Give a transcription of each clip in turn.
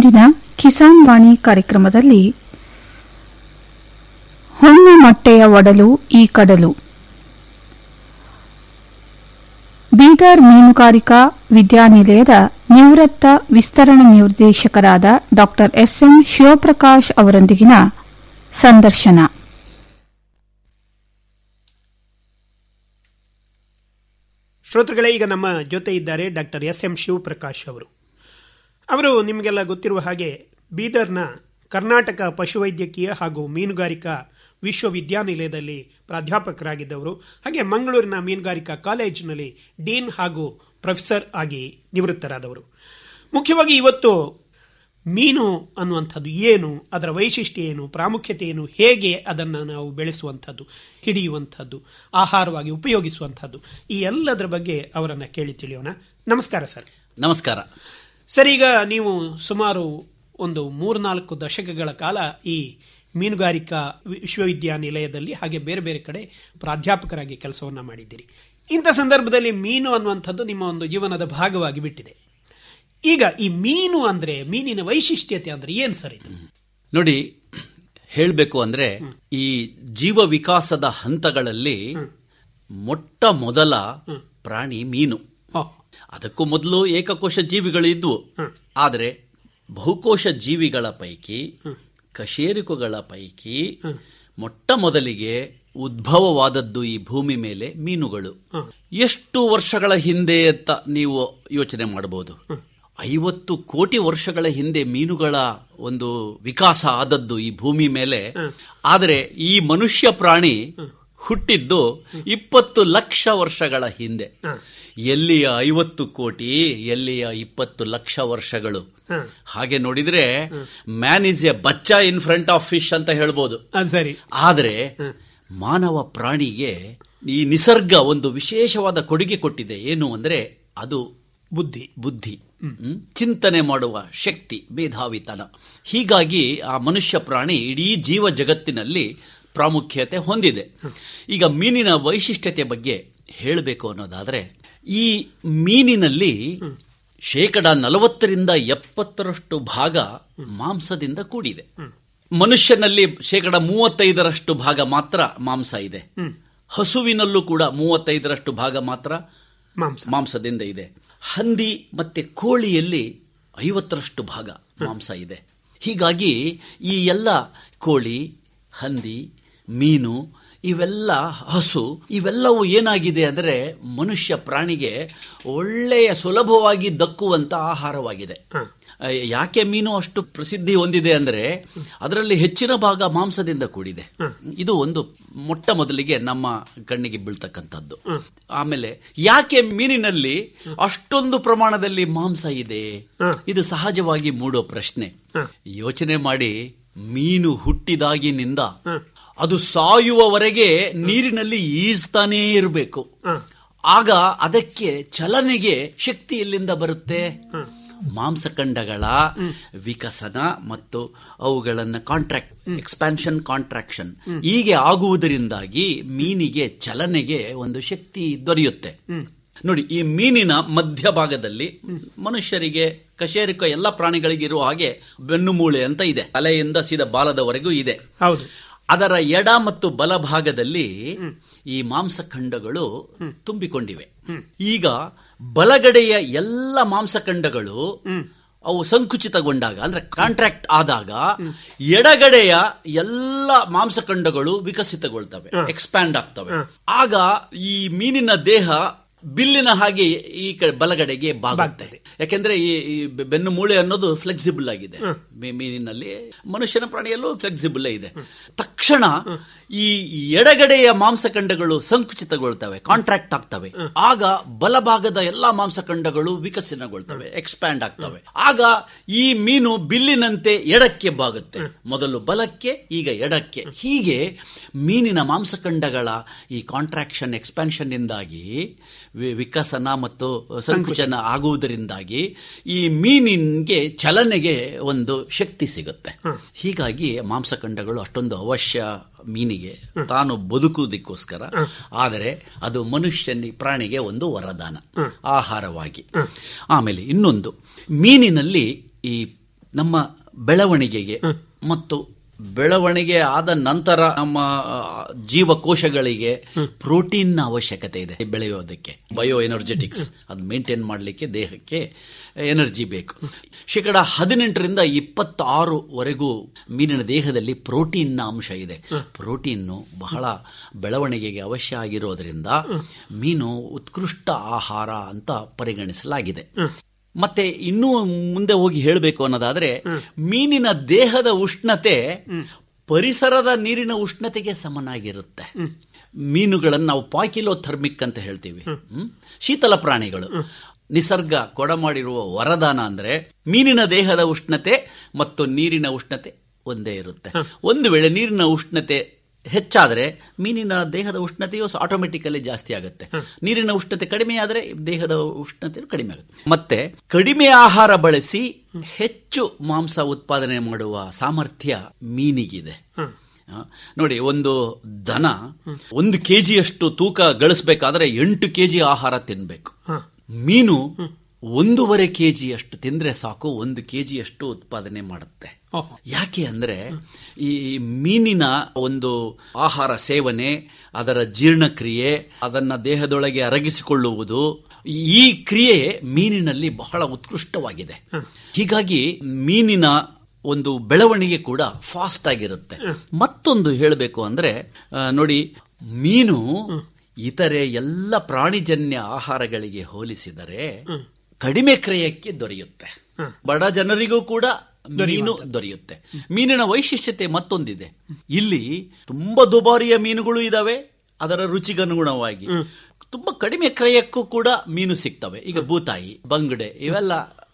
ಇಂದಿನ ಕಿಸಾನ್ ವಾಣಿ ಕಾರ್ಯಕ್ರಮದಲ್ಲಿ ಹೊನ್ನ ಮೊಟ್ಟೆಯ ಒಡಲು ಈ ಕಡಲು ಬೀದರ್ ಮೀನುಗಾರಿಕಾ ವಿದ್ಯಾನಿಲಯದ ನಿವೃತ್ತ ವಿಸ್ತರಣಾ ನಿರ್ದೇಶಕರಾದ ಡಾ ಎಸ್ಎಂ ಶಿವಪ್ರಕಾಶ್ ಅವರೊಂದಿಗಿನ ಸಂದರ್ಶನ ಶ್ರೋತೃಗಳೇ ಈಗ ನಮ್ಮ ಜೊತೆ ಇದ್ದಾರೆ ಡಾಕ್ಟರ್ ಎಸ್ ಎಂ ಶಿವಪ್ರಕಾಶ್ ಅವರು ಅವರು ನಿಮಗೆಲ್ಲ ಗೊತ್ತಿರುವ ಹಾಗೆ ಬೀದರ್ನ ಕರ್ನಾಟಕ ಪಶುವೈದ್ಯಕೀಯ ಹಾಗೂ ಮೀನುಗಾರಿಕಾ ವಿಶ್ವವಿದ್ಯಾನಿಲಯದಲ್ಲಿ ಪ್ರಾಧ್ಯಾಪಕರಾಗಿದ್ದವರು ಹಾಗೆ ಮಂಗಳೂರಿನ ಮೀನುಗಾರಿಕಾ ಕಾಲೇಜಿನಲ್ಲಿ ಡೀನ್ ಹಾಗೂ ಪ್ರೊಫೆಸರ್ ಆಗಿ ನಿವೃತ್ತರಾದವರು ಮುಖ್ಯವಾಗಿ ಇವತ್ತು ಮೀನು ಅನ್ನುವಂಥದ್ದು ಏನು ಅದರ ವೈಶಿಷ್ಟ್ಯ ಏನು ಪ್ರಾಮುಖ್ಯತೆ ಏನು ಹೇಗೆ ಅದನ್ನು ನಾವು ಬೆಳೆಸುವಂಥದ್ದು ಹಿಡಿಯುವಂಥದ್ದು ಆಹಾರವಾಗಿ ಉಪಯೋಗಿಸುವಂಥದ್ದು ಈ ಎಲ್ಲದರ ಬಗ್ಗೆ ಅವರನ್ನು ಕೇಳಿ ತಿಳಿಯೋಣ ನಮಸ್ಕಾರ ಸರ್ ನಮಸ್ಕಾರ ಸರ್ ಈಗ ನೀವು ಸುಮಾರು ಒಂದು ಮೂರ್ನಾಲ್ಕು ದಶಕಗಳ ಕಾಲ ಈ ಮೀನುಗಾರಿಕಾ ವಿಶ್ವವಿದ್ಯಾನಿಲಯದಲ್ಲಿ ಹಾಗೆ ಬೇರೆ ಬೇರೆ ಕಡೆ ಪ್ರಾಧ್ಯಾಪಕರಾಗಿ ಕೆಲಸವನ್ನ ಮಾಡಿದ್ದೀರಿ ಇಂಥ ಸಂದರ್ಭದಲ್ಲಿ ಮೀನು ಅನ್ನುವಂಥದ್ದು ನಿಮ್ಮ ಒಂದು ಜೀವನದ ಭಾಗವಾಗಿ ಬಿಟ್ಟಿದೆ ಈಗ ಈ ಮೀನು ಅಂದ್ರೆ ಮೀನಿನ ವೈಶಿಷ್ಟ್ಯತೆ ಅಂದ್ರೆ ಏನ್ ಸರ್ ಇದು ನೋಡಿ ಹೇಳಬೇಕು ಅಂದ್ರೆ ಈ ಜೀವ ವಿಕಾಸದ ಹಂತಗಳಲ್ಲಿ ಮೊಟ್ಟ ಮೊದಲ ಪ್ರಾಣಿ ಮೀನು ಹೋ, ಅದಕ್ಕೂ ಮೊದಲು ಏಕಕೋಶ ಜೀವಿಗಳು ಇದ್ವು ಆದರೆ ಬಹುಕೋಶ ಜೀವಿಗಳ ಪೈಕಿ ಕಶೇರುಕಗಳ ಪೈಕಿ ಮೊಟ್ಟ ಮೊದಲಿಗೆ ಉದ್ಭವವಾದದ್ದು ಈ ಭೂಮಿ ಮೇಲೆ ಮೀನುಗಳು ಎಷ್ಟು ವರ್ಷಗಳ ಹಿಂದೆ ಅಂತ ನೀವು ಯೋಚನೆ ಮಾಡಬಹುದು ಐವತ್ತು ಕೋಟಿ ವರ್ಷಗಳ ಹಿಂದೆ ಮೀನುಗಳ ಒಂದು ವಿಕಾಸ ಆದದ್ದು ಈ ಭೂಮಿ ಮೇಲೆ ಆದರೆ ಈ ಮನುಷ್ಯ ಪ್ರಾಣಿ ಹುಟ್ಟಿದ್ದು ಇಪ್ಪತ್ತು ಲಕ್ಷ ವರ್ಷಗಳ ಹಿಂದೆ ಎಲ್ಲಿಯ ಐವತ್ತು ಕೋಟಿ ಎಲ್ಲಿಯ ಇಪ್ಪತ್ತು ಲಕ್ಷ ವರ್ಷಗಳು ಹಾಗೆ ನೋಡಿದ್ರೆ ಮ್ಯಾನ್ ಇಸ್ ಎ ಬಚ್ಚಾ ಇನ್ ಫ್ರಂಟ್ ಆಫ್ ಫಿಶ್ ಅಂತ ಹೇಳ್ಬೋದು ಅದ್ ಸರಿ ಆದರೆ ಮಾನವ ಪ್ರಾಣಿಗೆ ಈ ನಿಸರ್ಗ ಒಂದು ವಿಶೇಷವಾದ ಕೊಡುಗೆ ಕೊಟ್ಟಿದೆ ಏನು ಅಂದ್ರೆ ಅದು ಬುದ್ಧಿ ಬುದ್ಧಿ ಹ್ಮ್? ಚಿಂತನೆ ಮಾಡುವ ಶಕ್ತಿ ಮೇಧಾವಿತನ ಹೀಗಾಗಿ ಆ ಮನುಷ್ಯ ಪ್ರಾಣಿ ಇಡೀ ಜೀವ ಜಗತ್ತಿನಲ್ಲಿ ಪ್ರಾಮುಖ್ಯತೆ ಹೊಂದಿದೆ ಈಗ ಮೀನಿನ ವೈಶಿಷ್ಟ್ಯತೆ ಬಗ್ಗೆ ಹೇಳಬೇಕು ಅನ್ನೋದಾದ್ರೆ ಈ ಮೀನಿನಲ್ಲಿ ಶೇಕಡ ನಲವತ್ತರಿಂದ ಎಪ್ಪತ್ತರಷ್ಟು ಭಾಗ ಮಾಂಸದಿಂದ ಕೂಡಿದೆ ಮನುಷ್ಯನಲ್ಲಿ ಶೇಕಡ ಮೂವತ್ತೈದರಷ್ಟು ಭಾಗ ಮಾತ್ರ ಮಾಂಸ ಇದೆ ಹಸುವಿನಲ್ಲೂ ಕೂಡ ಮೂವತ್ತೈದರಷ್ಟು ಭಾಗ ಮಾತ್ರ ಮಾಂಸ ಮಾಂಸದಿಂದ ಇದೆ ಹಂದಿ ಮತ್ತೆ ಕೋಳಿಯಲ್ಲಿ ಐವತ್ತರಷ್ಟು ಭಾಗ ಮಾಂಸ ಇದೆ ಹೀಗಾಗಿ ಈ ಎಲ್ಲ ಕೋಳಿ ಹಂದಿ ಮೀನು ಇವೆಲ್ಲ ಹಸು ಇವೆಲ್ಲವೂ ಏನಾಗಿದೆ ಅಂದರೆ ಮನುಷ್ಯ ಪ್ರಾಣಿಗೆ ಒಳ್ಳೆಯ ಸುಲಭವಾಗಿ ದಕ್ಕುವಂತ ಆಹಾರವಾಗಿದೆ ಆ, ಯಾಕೆ ಮೀನು ಅಷ್ಟು ಪ್ರಸಿದ್ಧಿ ಹೊಂದಿದೆ ಅಂದ್ರೆ ಅದರಲ್ಲಿ ಹೆಚ್ಚಿನ ಭಾಗ ಮಾಂಸದಿಂದ ಕೂಡಿದೆ ಇದು ಒಂದು ಮೊಟ್ಟ ಮೊದಲಿಗೆ ನಮ್ಮ ಕಣ್ಣಿಗೆ ಬೀಳ್ತಕ್ಕಂಥದ್ದು ಆಮೇಲೆ ಯಾಕೆ ಮೀನಿನಲ್ಲಿ ಅಷ್ಟೊಂದು ಪ್ರಮಾಣದಲ್ಲಿ ಮಾಂಸ ಇದೆ ಇದು ಸಹಜವಾಗಿ ಮೂಡೋ ಪ್ರಶ್ನೆ ಯೋಚನೆ ಮಾಡಿ ಮೀನು ಹುಟ್ಟಿದಾಗಿನಿಂದ ಅದು ಸಾಯುವವರೆಗೆ ನೀರಿನಲ್ಲಿ ಈಜ್ತಾನೇ ಇರಬೇಕು ಆಗ ಅದಕ್ಕೆ ಚಲನೆಗೆ ಶಕ್ತಿ ಎಲ್ಲಿಂದ ಬರುತ್ತೆ ಮಾಂಸಖಂಡಗಳ ವಿಕಸನ ಮತ್ತು ಅವುಗಳನ್ನು ಕಾಂಟ್ರಾಕ್ಟ್ ಎಕ್ಸ್ಪಾನ್ಷನ್ ಕಾಂಟ್ರಾಕ್ಷನ್ ಹೀಗೆ ಆಗುವುದರಿಂದಾಗಿ ಮೀನಿಗೆ ಚಲನೆಗೆ ಒಂದು ಶಕ್ತಿ ದೊರೆಯುತ್ತೆ ನೋಡಿ ಈ ಮೀನಿನ ಮಧ್ಯಭಾಗದಲ್ಲಿ ಮನುಷ್ಯರಿಗೆ ಕಶೇರುಕ ಎಲ್ಲ ಪ್ರಾಣಿಗಳಿಗೆ ಇರುವ ಹಾಗೆ ಬೆನ್ನುಮೂಳೆ ಅಂತ ಇದೆ ತಲೆಯಿಂದ ಸೀದಾ ಬಾಲದವರೆಗೂ ಇದೆ ಹೌದು ಅದರ ಎಡ ಮತ್ತು ಬಲಭಾಗದಲ್ಲಿ ಈ ಮಾಂಸಖಂಡಗಳು ತುಂಬಿಕೊಂಡಿವೆ ಈಗ ಬಲಗಡೆಯ ಎಲ್ಲ ಮಾಂಸಖಂಡಗಳು ಅವು ಸಂಕುಚಿತಗೊಂಡಾಗ ಅಂದ್ರೆ ಕಾಂಟ್ರಾಕ್ಟ್ ಆದಾಗ ಎಡಗಡೆಯ ಎಲ್ಲ ಮಾಂಸಖಂಡಗಳು ವಿಕಸಿತಗೊಳ್ತವೆ ಎಕ್ಸ್ಪ್ಯಾಂಡ್ ಆಗ್ತವೆ ಆಗ ಈ ಮೀನಿನ ದೇಹ ಬಿಲ್ಲಿನ ಹಾಗೆ ಈ ಕಡೆ ಬಲಗಡೆಗೆ ಬಾಗುತ್ತೆ ಯಾಕೆಂದ್ರೆ ಈ ಈ ಬೆನ್ನು ಮೂಳೆ ಅನ್ನೋದು ಫ್ಲೆಕ್ಸಿಬಲ್ ಆಗಿದೆ ಮೀ- ಮೀನಿನಲ್ಲಿ ಮನುಷ್ಯನ ಪ್ರಾಣಿಯಲ್ಲೂ ಫ್ಲೆಕ್ಸಿಬಲ್ ಇದೆ ತಕ್ಷಣ ಈ ಎಡಗಡೆಯ ಮಾಂಸಖಂಡಗಳು ಸಂಕುಚಿತಗೊಳ್ತವೆ ಕಾಂಟ್ರಾಕ್ಟ್ ಆಗ್ತವೆ ಆಗ ಬಲಭಾಗದ ಎಲ್ಲಾ ಮಾಂಸಖಂಡಗಳು ವಿಕಸನಗೊಳ್ತವೆ ಎಕ್ಸ್ಪ್ಯಾಂಡ್ ಆಗ್ತವೆ ಆಗ ಈ ಮೀನು ಬಿಲ್ಲಿನಂತೆ ಎಡಕ್ಕೆ ಬಾಗುತ್ತೆ ಮೊದಲು ಬಲಕ್ಕೆ ಈಗ ಎಡಕ್ಕೆ ಹೀಗೆ ಮೀನಿನ ಮಾಂಸಖಂಡಗಳ ಈ ಕಾಂಟ್ರಾಕ್ಷನ್ ಎಕ್ಸ್ಪಾನ್ಷನ್ ಇಂದಾಗಿ ವಿ- ವಿಕಸನ ಮತ್ತು ಸಂಕುಚನ ಆಗುವುದರಿಂದಾಗಿ ಈ ಮೀನಿಗೆ ಚಲನೆಗೆ ಒಂದು ಶಕ್ತಿ ಸಿಗುತ್ತೆ ಹೀಗಾಗಿ ಮಾಂಸಖಂಡಗಳು ಅಷ್ಟೊಂದು ಅವಶ್ಯ ಮೀನಿಗೆ ತಾನು ಬದುಕುವುದಕ್ಕೋಸ್ಕರ ಆದರೆ ಅದು ಮನುಷ್ಯನಿ ಪ್ರಾಣಿಗೆ ಒಂದು ವರದಾನ ಆಹಾರವಾಗಿ ಆಮೇಲೆ ಇನ್ನೊಂದು ಮೀನಿನಲ್ಲಿ ಈ ನಮ್ಮ ಬೆಳವಣಿಗೆಗೆ ಮತ್ತು ಬೆಳವಣಿಗೆ ಆದ ನಂತರ ನಮ್ಮ ಆ, ಜೀವಕೋಶಗಳಿಗೆ ಪ್ರೋಟೀನ್ ಅವಶ್ಯಕತೆ ಇದೆ ಬೆಳೆಯೋದಕ್ಕೆ ಬಯೋ ಎನರ್ಜೆಟಿಕ್ಸ್ ಅದು ಮೇಂಟೈನ್ ಮಾಡಲಿಕ್ಕೆ ದೇಹಕ್ಕೆ ಎನರ್ಜಿ ಬೇಕು ಶೇಕಡ ಹದಿನೆಂಟರಿಂದ ಇಪ್ಪತ್ತಾರು ವರೆಗೂ ಮೀನಿನ ದೇಹದಲ್ಲಿ ಪ್ರೋಟೀನ್ನ ಅಂಶ ಇದೆ ಪ್ರೋಟೀನ್ನು ಬಹಳ ಬೆಳವಣಿಗೆಗೆ ಅವಶ್ಯ ಆಗಿರೋದ್ರಿಂದ ಮೀನು ಉತ್ಕೃಷ್ಟ ಆಹಾರ ಅಂತ ಪರಿಗಣಿಸಲಾಗಿದೆ ಮತ್ತೆ ಇನ್ನೂ ಮುಂದೆ ಹೋಗಿ ಹೇಳಬೇಕು ಅನ್ನೋದಾದ್ರೆ ಮೀನಿನ ದೇಹದ ಉಷ್ಣತೆ ಪರಿಸರದ ನೀರಿನ ಉಷ್ಣತೆಗೆ ಸಮನಾಗಿರುತ್ತೆ ಮೀನುಗಳನ್ನು ನಾವು ಪಾಕಿಲೋ ಥರ್ಮಿಕ್ ಅಂತ ಹೇಳ್ತೀವಿ ಹ್ಮ್? ಶೀತಲ ಪ್ರಾಣಿಗಳು ನಿಸರ್ಗ ಕೊಡಮಾಡಿರುವ ವರದಾನ ಅಂದ್ರೆ ಮೀನಿನ ದೇಹದ ಉಷ್ಣತೆ ಮತ್ತು ನೀರಿನ ಉಷ್ಣತೆ ಒಂದೇ ಇರುತ್ತೆ ಒಂದು ವೇಳೆ ನೀರಿನ ಉಷ್ಣತೆ ಹೆಚ್ಚಾದರೆ ಮೀನಿನ ದೇಹದ ಉಷ್ಣತೆಯು ಆಟೋಮೆಟಿಕಲಿ ಜಾಸ್ತಿ ಆಗುತ್ತೆ ನೀರಿನ ಉಷ್ಣತೆ ಕಡಿಮೆ ಆದರೆ ದೇಹದ ಉಷ್ಣತೆ ಕಡಿಮೆ ಆಗುತ್ತೆ ಮತ್ತೆ ಕಡಿಮೆ ಆಹಾರ ಬಳಸಿ ಹೆಚ್ಚು ಮಾಂಸ ಉತ್ಪಾದನೆ ಮಾಡುವ ಸಾಮರ್ಥ್ಯ ಮೀನಿಗಿದೆ ಆ, ನೋಡಿ ಒಂದು ದನ ಒಂದು ಕೆಜಿಯಷ್ಟು ತೂಕ ಗಳಿಸಬೇಕಾದ್ರೆ ಎಂಟು ಕೆಜಿ ಆಹಾರ ತಿನ್ಬೇಕು ಮೀನು ಒಂದೂವರೆ ಕೆಜಿ ಅಷ್ಟು ತಿಂದ್ರೆ ಸಾಕು ಒಂದು ಕೆಜಿ ಅಷ್ಟು ಉತ್ಪಾದನೆ ಮಾಡುತ್ತೆ ಓಹೋ. ಯಾಕೆ ಅಂದ್ರೆ ಈ ಮೀನಿನ ಒಂದು ಆಹಾರ ಸೇವನೆ ಅದರ ಜೀರ್ಣಕ್ರಿಯೆ ಅದನ್ನ ದೇಹದೊಳಗೆ ಅರಗಿಸಿಕೊಳ್ಳುವುದು ಈ ಕ್ರಿಯೆ ಮೀನಿನಲ್ಲಿ ಬಹಳ ಉತ್ಕೃಷ್ಟವಾಗಿದೆ ಹೀಗಾಗಿ ಮೀನಿನ ಒಂದು ಬೆಳವಣಿಗೆ ಕೂಡ ಫಾಸ್ಟ್ ಆಗಿರುತ್ತೆ ಮತ್ತೊಂದು ಹೇಳಬೇಕು ಅಂದ್ರೆ ಆ, ನೋಡಿ ಮೀನು ಇತರೆ ಎಲ್ಲ ಪ್ರಾಣಿಜನ್ಯ ಆಹಾರಗಳಿಗೆ ಹೋಲಿಸಿದರೆ ಕಡಿಮೆ ಕ್ರಯಕ್ಕೆ ದೊರೆಯುತ್ತೆ ಬಡ ಜನರಿಗೂ ಕೂಡ ಮೀನು ದೊರೆಯುತ್ತೆ ಮೀನಿನ ವೈಶಿಷ್ಟ್ಯತೆ ಮತ್ತೊಂದಿದೆ ಇಲ್ಲಿ ತುಂಬಾ ದುಬಾರಿಯ ಮೀನುಗಳು ಇದಾವೆ ಅದರ ರುಚಿಗನುಗುಣವಾಗಿ ತುಂಬಾ ಕಡಿಮೆ ಕ್ರಯಕ್ಕೂ ಕೂಡ ಮೀನು ಸಿಗ್ತವೆ ಈಗ ಬೂತಾಯಿ ಬಂಗಡೆ ಇವೆಲ್ಲ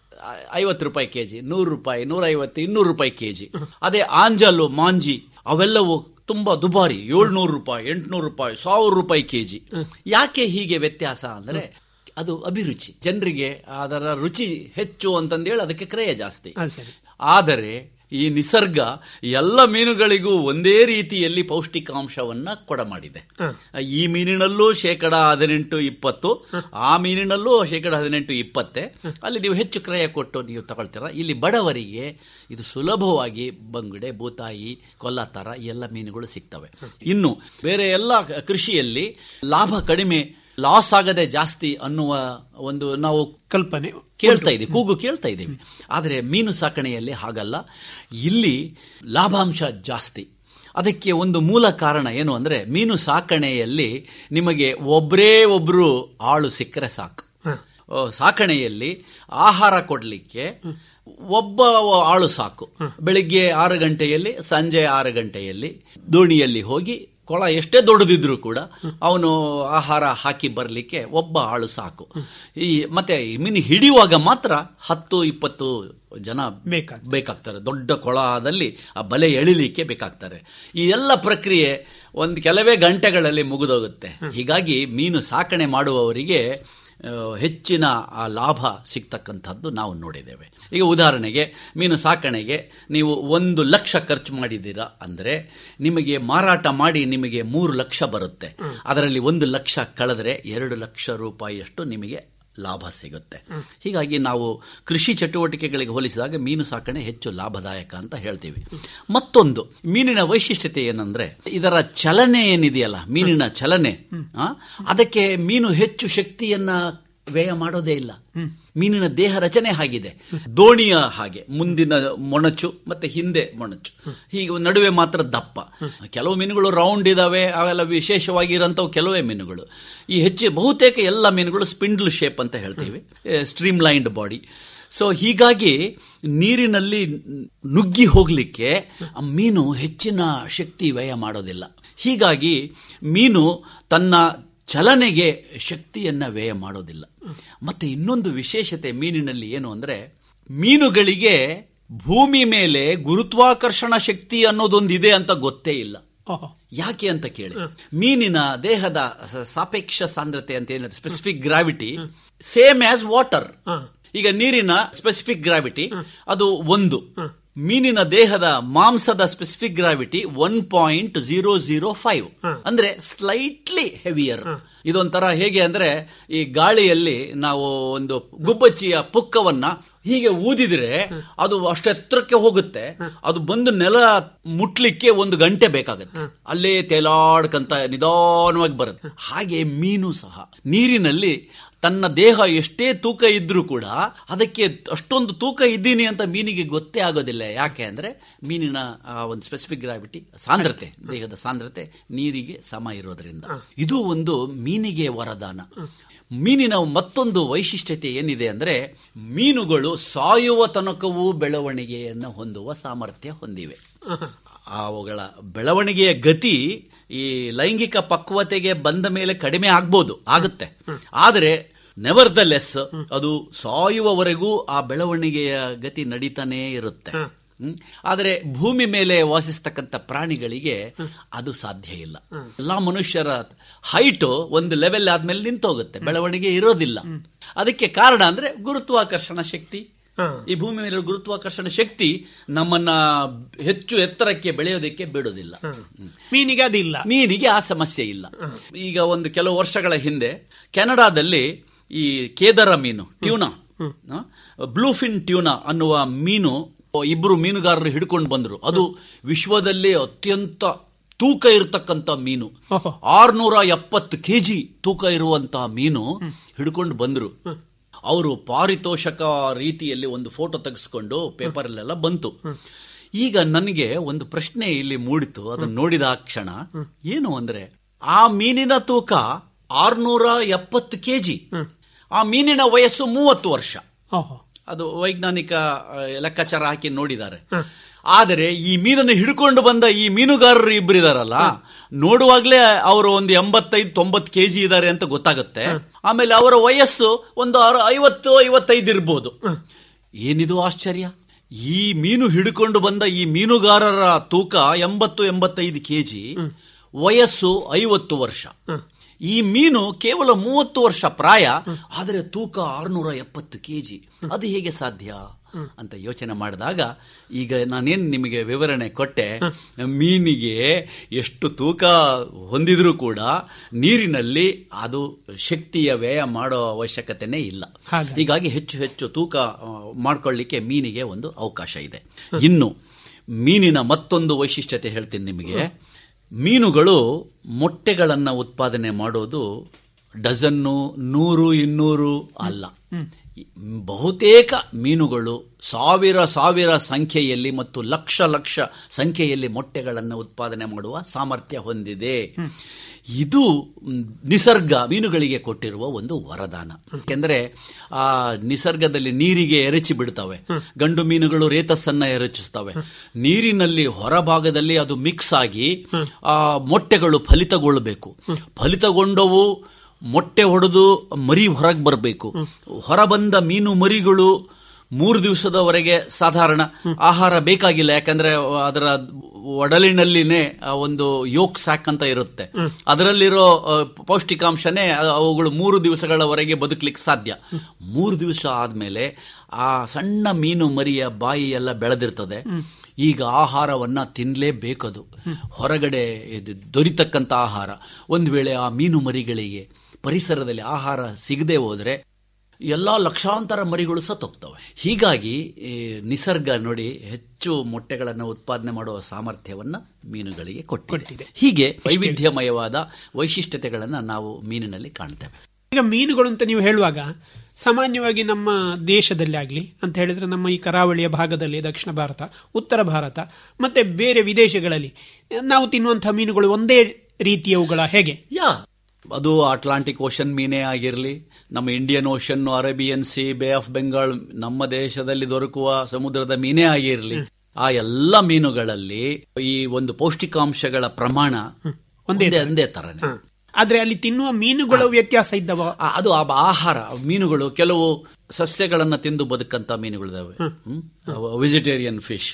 ಐವತ್ತು ರೂಪಾಯಿ ಕೆಜಿ ನೂರು ರೂಪಾಯಿ ನೂರೈವತ್ತು ಇನ್ನೂರು ರೂಪಾಯಿ ಕೆಜಿ ಅದೇ ಆಂಜಲು ಮಾಂಜಿ ಅವೆಲ್ಲವೂ ತುಂಬಾ ದುಬಾರಿ ಏಳ್ನೂರು ರೂಪಾಯಿ ಎಂಟ್ನೂರು ರೂಪಾಯಿ ಸಾವಿರ ರೂಪಾಯಿ ಕೆಜಿ ಯಾಕೆ ಹೀಗೆ ವ್ಯತ್ಯಾಸ ಅಂದ್ರೆ ಅದು ಅಭಿರುಚಿ ಜನರಿಗೆ ಅದರ ರುಚಿ ಹೆಚ್ಚು ಅಂತಂದೇಳಿ ಅದಕ್ಕೆ ಕ್ರಯ ಜಾಸ್ತಿ ಅದು ಸರಿ ಆದರೆ ಈ ನಿಸರ್ಗ ಎಲ್ಲ ಮೀನುಗಳಿಗೂ ಒಂದೇ ರೀತಿಯಲ್ಲಿ ಪೌಷ್ಟಿಕಾಂಶವನ್ನ ಕೊಡಮಾಡಿದೆ ಈ ಮೀನಿನಲ್ಲೂ ಶೇಕಡ ಹದಿನೆಂಟು ಇಪ್ಪತ್ತು ಆ ಮೀನಿನಲ್ಲೂ ಶೇಕಡ ಹದಿನೆಂಟು ಇಪ್ಪತ್ತೆ ಅಲ್ಲಿ ನೀವು ಹೆಚ್ಚು ಕ್ರಯ ಕೊಟ್ಟು ನೀವು ತಗೊಳ್ತೀರ ಇಲ್ಲಿ ಬಡವರಿಗೆ ಇದು ಸುಲಭವಾಗಿ ಬಂಗುಡೆ ಬೂತಾಯಿ ಕೊಲ್ಲಾತರ ಈ ಎಲ್ಲ ಮೀನುಗಳು ಸಿಗ್ತವೆ ಇನ್ನು ಬೇರೆ ಎಲ್ಲ ಕೃಷಿಯಲ್ಲಿ ಲಾಭ ಕಡಿಮೆ ಲಾಸ್ ಆಗದೆ ಜಾಸ್ತಿ ಅನ್ನುವ ಒಂದು ನಾವು ಕಲ್ಪನೆ ಕೇಳ್ತಾ ಇದ್ದೀವಿ ಕೂಗು ಕೇಳ್ತಾ ಇದ್ದೀವಿ ಆದರೆ ಮೀನು ಸಾಕಣೆಯಲ್ಲಿ ಹಾಗಲ್ಲ ಇಲ್ಲಿ ಲಾಭಾಂಶ ಜಾಸ್ತಿ ಅದಕ್ಕೆ ಒಂದು ಮೂಲ ಕಾರಣ ಏನು ಅಂದ್ರೆ ಮೀನು ಸಾಕಣೆಯಲ್ಲಿ ನಿಮಗೆ ಒಬ್ಬರೇ ಒಬ್ರು ಆಳು ಸಿಕ್ಕರೆ ಸಾಕು ಆ, ಸಾಕಣೆಯಲ್ಲಿ ಆಹಾರ ಕೊಡಲಿಕ್ಕೆ ಒಬ್ಬ ಆಳು ಸಾಕು ಬೆಳಿಗ್ಗೆ ಆರು ಗಂಟೆಯಲ್ಲಿ ಸಂಜೆ ಆರು ಗಂಟೆಯಲ್ಲಿ ದೋಣಿಯಲ್ಲಿ ಹೋಗಿ ಕೊಳ ಎಷ್ಟೇ ದೊಡ್ಡದಿದ್ರು ಕೂಡ ಅವನು ಆಹಾರ ಹಾಕಿ ಬರಲಿಕ್ಕೆ ಒಬ್ಬ ಆಳು ಸಾಕು ಈ ಮತ್ತೆ ಈ ಮೀನು ಹಿಡಿಯುವಾಗ ಮಾತ್ರ ಹತ್ತು ಇಪ್ಪತ್ತು ಜನ ಬೇಕಾಗ್ತದೆ. ಬೇಕಾಗ್ತಾರೆ ದೊಡ್ಡ ಕೊಳದಲ್ಲಿ ಆ ಬಲೆ ಎಳಿಲಿಕ್ಕೆ ಬೇಕಾಗ್ತಾರೆ ಈ ಎಲ್ಲ ಪ್ರಕ್ರಿಯೆ ಒಂದು ಕೆಲವೇ ಗಂಟೆಗಳಲ್ಲಿ ಮುಗಿದೋಗುತ್ತೆ ಹೀಗಾಗಿ ಮೀನು ಸಾಕಣೆ ಮಾಡುವವರಿಗೆ ಆ, ಹೆಚ್ಚಿನ ಆ ಲಾಭ ಸಿಗ್ತಕ್ಕಂಥದ್ದು ನಾವು ನೋಡಿದ್ದೇವೆ ಈಗ ಉದಾಹರಣೆಗೆ ಮೀನು ಸಾಕಣೆಗೆ ನೀವು ಒಂದು ಲಕ್ಷ ಖರ್ಚು ಮಾಡಿದ್ದೀರಾ ಅಂದರೆ ನಿಮಗೆ ಮಾರಾಟ ಮಾಡಿ ನಿಮಗೆ ಮೂರು ಲಕ್ಷ ಬರುತ್ತೆ ಅದರಲ್ಲಿ ಒಂದು ಲಕ್ಷ ಕಳೆದರೆ ಎರಡು ಲಕ್ಷ ರೂಪಾಯಿಯಷ್ಟು ನಿಮಗೆ ಲಾಭ ಸಿಗುತ್ತೆ ಹೀಗಾಗಿ ನಾವು ಕೃಷಿ ಚಟುವಟಿಕೆಗಳಿಗೆ ಹೋಲಿಸಿದಾಗ ಮೀನು ಸಾಕಣೆ ಹೆಚ್ಚು ಲಾಭದಾಯಕ ಅಂತ ಹೇಳ್ತೀವಿ ಮತ್ತೊಂದು ಮೀನಿನ ವೈಶಿಷ್ಟ್ಯತೆ ಏನಂದ್ರೆ ಇದರ ಚಲನೆ ಏನಿದೆಯಲ್ಲ ಮೀನಿನ ಚಲನೆ ಆ, ಅದಕ್ಕೆ ಮೀನು ಹೆಚ್ಚು ಶಕ್ತಿಯನ್ನ ವ್ಯಯ ಮಾಡೋದೇ ಇಲ್ಲ ಮೀನಿನ ದೇಹ ರಚನೆ ಹಾಗಿದೆ ದೋಣಿಯ ಹಾಗೆ ಮುಂದಿನ ಮೊಣಚು ಮತ್ತೆ ಹಿಂದೆ ಮೊಣಚು ಹೀಗೆ ನಡುವೆ ಮಾತ್ರ ದಪ್ಪ ಕೆಲವು ಮೀನುಗಳು ರೌಂಡ್ ಇದಾವೆ ಅವೆಲ್ಲ ವಿಶೇಷವಾಗಿರೋಂಥವು ಕೆಲವೇ ಮೀನುಗಳು ಈ ಹೆಚ್ಚು ಬಹುತೇಕ ಎಲ್ಲ ಮೀನುಗಳು ಸ್ಪಿಂಡ್ಲ್ ಶೇಪ್ ಅಂತ ಹೇಳ್ತೀವಿ ಸ್ಟ್ರೀಮ್ ಲೈನ್ಡ್ ಬಾಡಿ ಸೊ ಹೀಗಾಗಿ ನೀರಿನಲ್ಲಿ ನುಗ್ಗಿ ಹೋಗ್ಲಿಕ್ಕೆ ಆ ಮೀನು ಹೆಚ್ಚಿನ ಶಕ್ತಿ ವ್ಯಯ ಮಾಡೋದಿಲ್ಲ ಹೀಗಾಗಿ ಮೀನು ತನ್ನ ಚಲನೆಗೆ ಶಕ್ತಿಯನ್ನ ವ್ಯಯ ಮಾಡೋದಿಲ್ಲ ಮತ್ತೆ ಇನ್ನೊಂದು ವಿಶೇಷತೆ ಮೀನಿನಲ್ಲಿ ಏನು ಅಂದ್ರೆ ಮೀನುಗಳಿಗೆ ಭೂಮಿ ಮೇಲೆ ಗುರುತ್ವಾಕರ್ಷಣ ಶಕ್ತಿ ಅನ್ನೋದೊಂದಿದೆ ಅಂತ ಗೊತ್ತೇ ಇಲ್ಲ ಓಹೋ ಯಾಕೆ ಅಂತ ಕೇಳಿ ಮೀನಿನ ದೇಹದ ಸ- ಸಾಪೇಕ್ಷ ಸಾಂದ್ರತೆ ಅಂತ ಏನಿದೆ specific gravity same as water ಹಾ. ಈಗ ನೀರಿನ ಸ್ಪೆಸಿಫಿಕ್ ಗ್ರಾವಿಟಿ ಅದು ಒಂದು ಮೀನಿನ ದೇಹದ ಮಾಂಸದ specific gravity one point zero zero five ಅಂದ್ರೆ ಸ್ಲೈಟ್ಲಿ ಹೆವಿಯರ್ ಇದೊಂಥರ ಹೇಗೆ ಅಂದ್ರೆ ಈ ಗಾಳಿಯಲ್ಲಿ ನಾವು ಒಂದು ಗುಬ್ಬಚ್ಚಿಯ ಪುಕ್ಕವನ್ನ ಹೀಗೆ ಊದಿದ್ರೆ ಅದು ಅಷ್ಟು ಎತ್ತರಕ್ಕೆ ಹೋಗುತ್ತೆ ಅದು ಬಂದು ನೆಲ ಮುಟ್ಲಿಕ್ಕೆ ಒಂದು ಗಂಟೆ ಬೇಕಾಗುತ್ತೆ ಅಲ್ಲೇ ತೇಲಾಡ್ಕಂತ ನಿಧಾನವಾಗಿ ಬರುತ್ತೆ ಹಾಗೆ ಮೀನು ಸಹ ನೀರಿನಲ್ಲಿ ತನ್ನ ದೇಹ ಎಷ್ಟೇ ತೂಕ ಇದ್ರೂ ಕೂಡ ಅದಕ್ಕೆ ಅಷ್ಟೊಂದು ತೂಕ ಇದ್ದೀನಿ ಅಂತ ಮೀನಿಗೆ ಗೊತ್ತೇ ಆಗೋದಿಲ್ಲ ಯಾಕೆ ಅಂದ್ರೆ ಮೀನಿನ ಆ ಒಂದು ಸ್ಪೆಸಿಫಿಕ್ ಗ್ರಾವಿಟಿ ಸಾಂದ್ರತೆ ದೇಹದ ಸಾಂದ್ರತೆ ನೀರಿಗೆ ಸಮ ಇರೋದ್ರಿಂದ ಇದು ಒಂದು ಮೀನಿಗೆ ವರದಾನ ಮೀನಿನ ಮತ್ತೊಂದು ವೈಶಿಷ್ಟ್ಯತೆ ಏನಿದೆ ಅಂದ್ರೆ ಮೀನುಗಳು ಸಾಯುವ ತನಕವೂ ಬೆಳವಣಿಗೆಯನ್ನು ಹೊಂದುವ ಸಾಮರ್ಥ್ಯ ಹೊಂದಿವೆ ಅವುಗಳ ಬೆಳವಣಿಗೆಯ ಗತಿ ಈ ಲೈಂಗಿಕ ಪಕ್ವತೆಗೆ ಬಂದ ಮೇಲೆ ಕಡಿಮೆ ಆಗ್ಬೋದು ಆಗುತ್ತೆ ಆದರೆ ನೆವರ್ ದ ಲೆಸ್ ಅದು ಸಾಯುವವರೆಗೂ ಆ ಬೆಳವಣಿಗೆಯ ಗತಿ ನಡೀತಾನೇ ಇರುತ್ತೆ ಹ್ಮ್? ಆದರೆ ಭೂಮಿ ಮೇಲೆ ವಾಸಿಸ್ತಕ್ಕಂಥ ಪ್ರಾಣಿಗಳಿಗೆ ಅದು ಸಾಧ್ಯ ಇಲ್ಲ ಎಲ್ಲಾ ಮನುಷ್ಯರ ಹೈಟ್ ಒಂದು ಲೆವೆಲ್ ಆದ್ಮೇಲೆ ನಿಂತೋಗುತ್ತೆ ಬೆಳವಣಿಗೆ ಇರೋದಿಲ್ಲ ಅದಕ್ಕೆ ಕಾರಣ ಅಂದ್ರೆ ಗುರುತ್ವಾಕರ್ಷಣ ಶಕ್ತಿ ಹಾ. ಈ ಭೂಮಿ ಮೇಲೆ ಗುರುತ್ವಾಕರ್ಷಣ ಶಕ್ತಿ ನಮ್ಮನ್ನ ಹೆಚ್ಚು ಎತ್ತರಕ್ಕೆ ಬೆಳೆಯೋದಕ್ಕೆ ಬಿಡೋದಿಲ್ಲ ಮೀನಿಗೆ ಅದಿಲ್ಲ ಮೀನಿಗೆ ಆ ಸಮಸ್ಯೆ ಇಲ್ಲ ಈಗ ಒಂದು ಕೆಲವು ವರ್ಷಗಳ ಹಿಂದೆ ಕೆನಡಾದಲ್ಲಿ ಈ ಕೇದರ ಮೀನು ಟ್ಯೂನಾ ಬ್ಲೂಫಿನ್ ಟ್ಯೂನಾ ಅನ್ನುವ ಮೀನು ಇಬ್ಬರು ಮೀನುಗಾರರು ಹಿಡ್ಕೊಂಡು ಬಂದ್ರು ಅದು ವಿಶ್ವದಲ್ಲೇ ಅತ್ಯಂತ ತೂಕ ಇರತಕ್ಕಂತ ಮೀನು ಓಹೋ. ಆರ್ನೂರ ಎಪ್ಪತ್ತು ಕೆಜಿ ತೂಕ ಇರುವಂತಹ ಮೀನು ಹಿಡ್ಕೊಂಡು ಬಂದ್ರು ಅವರು ಪಾರಿತೋಷಕ ರೀತಿಯಲ್ಲಿ ಒಂದು ಫೋಟೋ ತೆಗೆಸ್ಕೊಂಡು ಪೇಪರಲ್ಲೆಲ್ಲ ಬಂತು ಈಗ ನನಗೆ ಒಂದು ಪ್ರಶ್ನೆ ಇಲ್ಲಿ ಮೂಡಿತು ಅದನ್ನು ನೋಡಿದ ಆ ಕ್ಷಣ ಏನು ಅಂದ್ರೆ ಆ ಮೀನಿನ ತೂಕ ಆರ್ನೂರ ಎಪ್ಪತ್ತು ಕೆಜಿ ಆ ಮೀನಿನ ವಯಸ್ಸು ಮೂವತ್ತು ವರ್ಷ ಓಹೋ ಅದು ವೈಜ್ಞಾನಿಕ ಆ, ಲೆಕ್ಕಾಚಾರ ಹಾಕಿ ನೋಡಿದ್ದಾರೆ ಆದರೆ ಈ ಮೀನನ್ನು ಹಿಡ್ಕೊಂಡು ಬಂದ ಈ ಮೀನುಗಾರರು ಇಬ್ಬರಿದಾರಲ್ಲ ನೋಡುವಾಗ್ಲೇ ಅವರು ಒಂದು ಎಂಬತ್ತೈದು ತೊಂಬತ್ತು ಕೆಜಿ ಇದ್ದಾರೆ ಅಂತ ಗೊತ್ತಾಗುತ್ತೆ ಆಮೇಲೆ ಅವರ ವಯಸ್ಸು ಒಂದು ಅರ- ಐವತ್ತು ಐವತ್ತೈದು ಇರ್ಬೋದು ಏನಿದು ಆಶ್ಚರ್ಯ ಈ ಮೀನು ಹಿಡ್ಕೊಂಡು ಬಂದ ಈ ಮೀನುಗಾರರ ತೂಕ ಎಂಬತ್ತು ಎಂಬತ್ತೈದು ಕೆಜಿ ವಯಸ್ಸು ಐವತ್ತು ವರ್ಷ ಈ ಮೀನು ಕೇವಲ ಮೂವತ್ತು ವರ್ಷ ಪ್ರಾಯ ಆದರೆ ತೂಕ ಆರ್ನೂರ ಎಪ್ಪತ್ತು ಕೆಜಿ ಅದು ಹೇಗೆ ಸಾಧ್ಯ ಅಂತ ಯೋಚನೆ ಮಾಡಿದಾಗ ಈಗ ನಾನೇನು ನಿಮಗೆ ವಿವರಣೆ ಕೊಟ್ಟೆ ಮೀನಿಗೆ ಎಷ್ಟು ತೂಕ ಹೊಂದಿದ್ರೂ ಕೂಡ ನೀರಿನಲ್ಲಿ ಅದು ಶಕ್ತಿಯ ವ್ಯಯ ಮಾಡೋ ಅವಶ್ಯಕತೆನೇ ಇಲ್ಲ ಹಾಗಾಗಿ. ಹೀಗಾಗಿ ಹೆಚ್ಚು ಹೆಚ್ಚು ತೂಕ ಆ, ಮಾಡ್ಕೊಳ್ಳಿಕ್ಕೆ ಮೀನಿಗೆ ಒಂದು ಅವಕಾಶ ಇದೆ ಇನ್ನು ಮೀನಿನ ಮತ್ತೊಂದು ವೈಶಿಷ್ಟ್ಯತೆ ಹೇಳ್ತೀನಿ ನಿಮಗೆ ಮೀನುಗಳು ಮೊಟ್ಟೆಗಳನ್ನು ಉತ್ಪಾದನೆ ಮಾಡೋದು ಡಜನ್ನು ನೂರು ಇನ್ನೂರು ಅಲ್ಲ ಬಹುತೇಕ ಮೀನುಗಳು ಸಾವಿರ ಸಾವಿರ ಸಂಖ್ಯೆಯಲ್ಲಿ ಮತ್ತು ಲಕ್ಷ ಲಕ್ಷ ಸಂಖ್ಯೆಯಲ್ಲಿ ಮೊಟ್ಟೆಗಳನ್ನು ಉತ್ಪಾದನೆ ಮಾಡುವ ಸಾಮರ್ಥ್ಯ ಹೊಂದಿದೆ ಇದು ಮ್, ನಿಸರ್ಗ ಮೀನುಗಳಿಗೆ ಕೊಟ್ಟಿರುವ ಒಂದು ವರದಾನ ಯಾಕೆಂದ್ರೆ ಆ ನಿಸರ್ಗದಲ್ಲಿ ನೀರಿಗೆ ಎರಚಿ ಬಿಡ್ತವೆ ಗಂಡು ಮೀನುಗಳು ರೇತಸ್ಸನ್ನ ಎರಚಿಸ್ತವೆ ನೀರಿನಲ್ಲಿ ಹೊರಭಾಗದಲ್ಲಿ ಅದು ಮಿಕ್ಸ್ ಆಗಿ ಆ ಮೊಟ್ಟೆಗಳು ಫಲಿತಗೊಳ್ಳಬೇಕು ಫಲಿತಗೊಂಡವು ಮೊಟ್ಟೆ ಹೊಡೆದು ಮರಿ ಹೊರಗೆ ಬರಬೇಕು ಹೊರಬಂದ ಮೀನು ಮರಿಗಳು ಮೂರು ದಿವಸದವರೆಗೆ ಸಾಧಾರಣ ಆಹಾರ ಬೇಕಾಗಿಲ್ಲ ಯಾಕಂದ್ರೆ ಅದರ ಒಡಲಿನಲ್ಲಿನೇ ಆ ಒಂದು ಯೋಕ್ ಸ್ಯಾಕ್ ಅಂತ ಇರುತ್ತೆ ಅದರಲ್ಲಿರೋ ಆ, ಪೌಷ್ಟಿಕಾಂಶನೇ ಆ- ಅವುಗಳು ಮೂರು ದಿವಸಗಳವರೆಗೆ ಬದುಕಲಿಕ್ಕೆ ಸಾಧ್ಯ ಮೂರು ದಿವಸ ಆದ್ಮೇಲೆ ಆ ಸಣ್ಣ ಮೀನು ಮರಿಯ ಬಾಯಿ ಎಲ್ಲ ಬೆಳೆದಿರ್ತದೆ ಈಗ ಆಹಾರವನ್ನ ತಿನ್ಲೇಬೇಕದು ಹೊರಗಡೆ ಇದು ದೊರಿತಕ್ಕಂತ ಆಹಾರ ಒಂದು ವೇಳೆ ಆ ಮೀನು ಮರಿಗಳಿಗೆ ಪರಿಸರದಲ್ಲಿ ಆಹಾರ ಸಿಗದೆ ಹೋದ್ರೆ ಎಲ್ಲಾ ಲಕ್ಷಾಂತರ ಮರಿಗಳು ಸತ್ತೋಗ್ತವೆ ಹೀಗಾಗಿ ಈ ನಿಸರ್ಗ ನೋಡಿ ಹೆಚ್ಚು ಮೊಟ್ಟೆಗಳನ್ನು ಉತ್ಪಾದನೆ ಮಾಡುವ ಸಾಮರ್ಥ್ಯವನ್ನ ಮೀನುಗಳಿಗೆ ಕೊಟ್ಟಿದೆ ಕೊಟ್ಟಿದೆ. ಹೀಗೆ ವೈವಿಧ್ಯಮಯವಾದ ವೈಶಿಷ್ಟ್ಯತೆಗಳನ್ನ ನಾವು ಮೀನಿನಲ್ಲಿ ಕಾಣ್ತೇವೆ ಈಗ ಮೀನುಗಳು ಅಂತ ನೀವು ಹೇಳುವಾಗ ಸಾಮಾನ್ಯವಾಗಿ ನಮ್ಮ ದೇಶದಲ್ಲಿ ಆಗಲಿ ಅಂತ ಹೇಳಿದ್ರೆ ನಮ್ಮ ಈ ಕರಾವಳಿಯ ಭಾಗದಲ್ಲಿ ದಕ್ಷಿಣ ಭಾರತ ಉತ್ತರ ಭಾರತ ಮತ್ತೆ ಬೇರೆ ವಿದೇಶಗಳಲ್ಲಿ ನಾವು ತಿನ್ನುವಂತಹ ಮೀನುಗಳು ಒಂದೇ ರೀತಿಯವುಗಳ ಹೇಗೆ ಯಾ ಅದು ಅಟ್ಲಾಂಟಿಕ್ ಓಷನ್ ಮೀನೇ ಆಗಿರಲಿ ನಮ್ಮ Indian Ocean Arabian sea bay of Bengal ನಮ್ಮ ದೇಶದಲ್ಲಿ ದೊರಕುವ ಸಮುದ್ರದ ಮೀನೇ ಆಗಿರಲಿ ಆ ಎಲ್ಲ ಮೀನುಗಳಲ್ಲಿ ಈ ಒಂದು ಪೌಷ್ಟಿಕಾಂಶಗಳ ಪ್ರಮಾಣ ಒಂದೇ ಒಂದೇ ಒಂದೇ ತರನೇ ಹ. ಆದ್ರೆ ಅಲ್ಲಿ ತಿನ್ನುವ ಮೀನುಗಳು ವ್ಯತ್ಯಾಸ ಇದ್ದವ ಆ- ಅದು ಆ ಆಹಾರ ಮೀನುಗಳು ಕೆಲವು ಸಸ್ಯಗಳನ್ನ ತಿಂದು ಬದುಕಂತ ಮೀನುಗಳಿದಾವೆ ವೆಜಿಟೇರಿಯನ್ ಫಿಶ್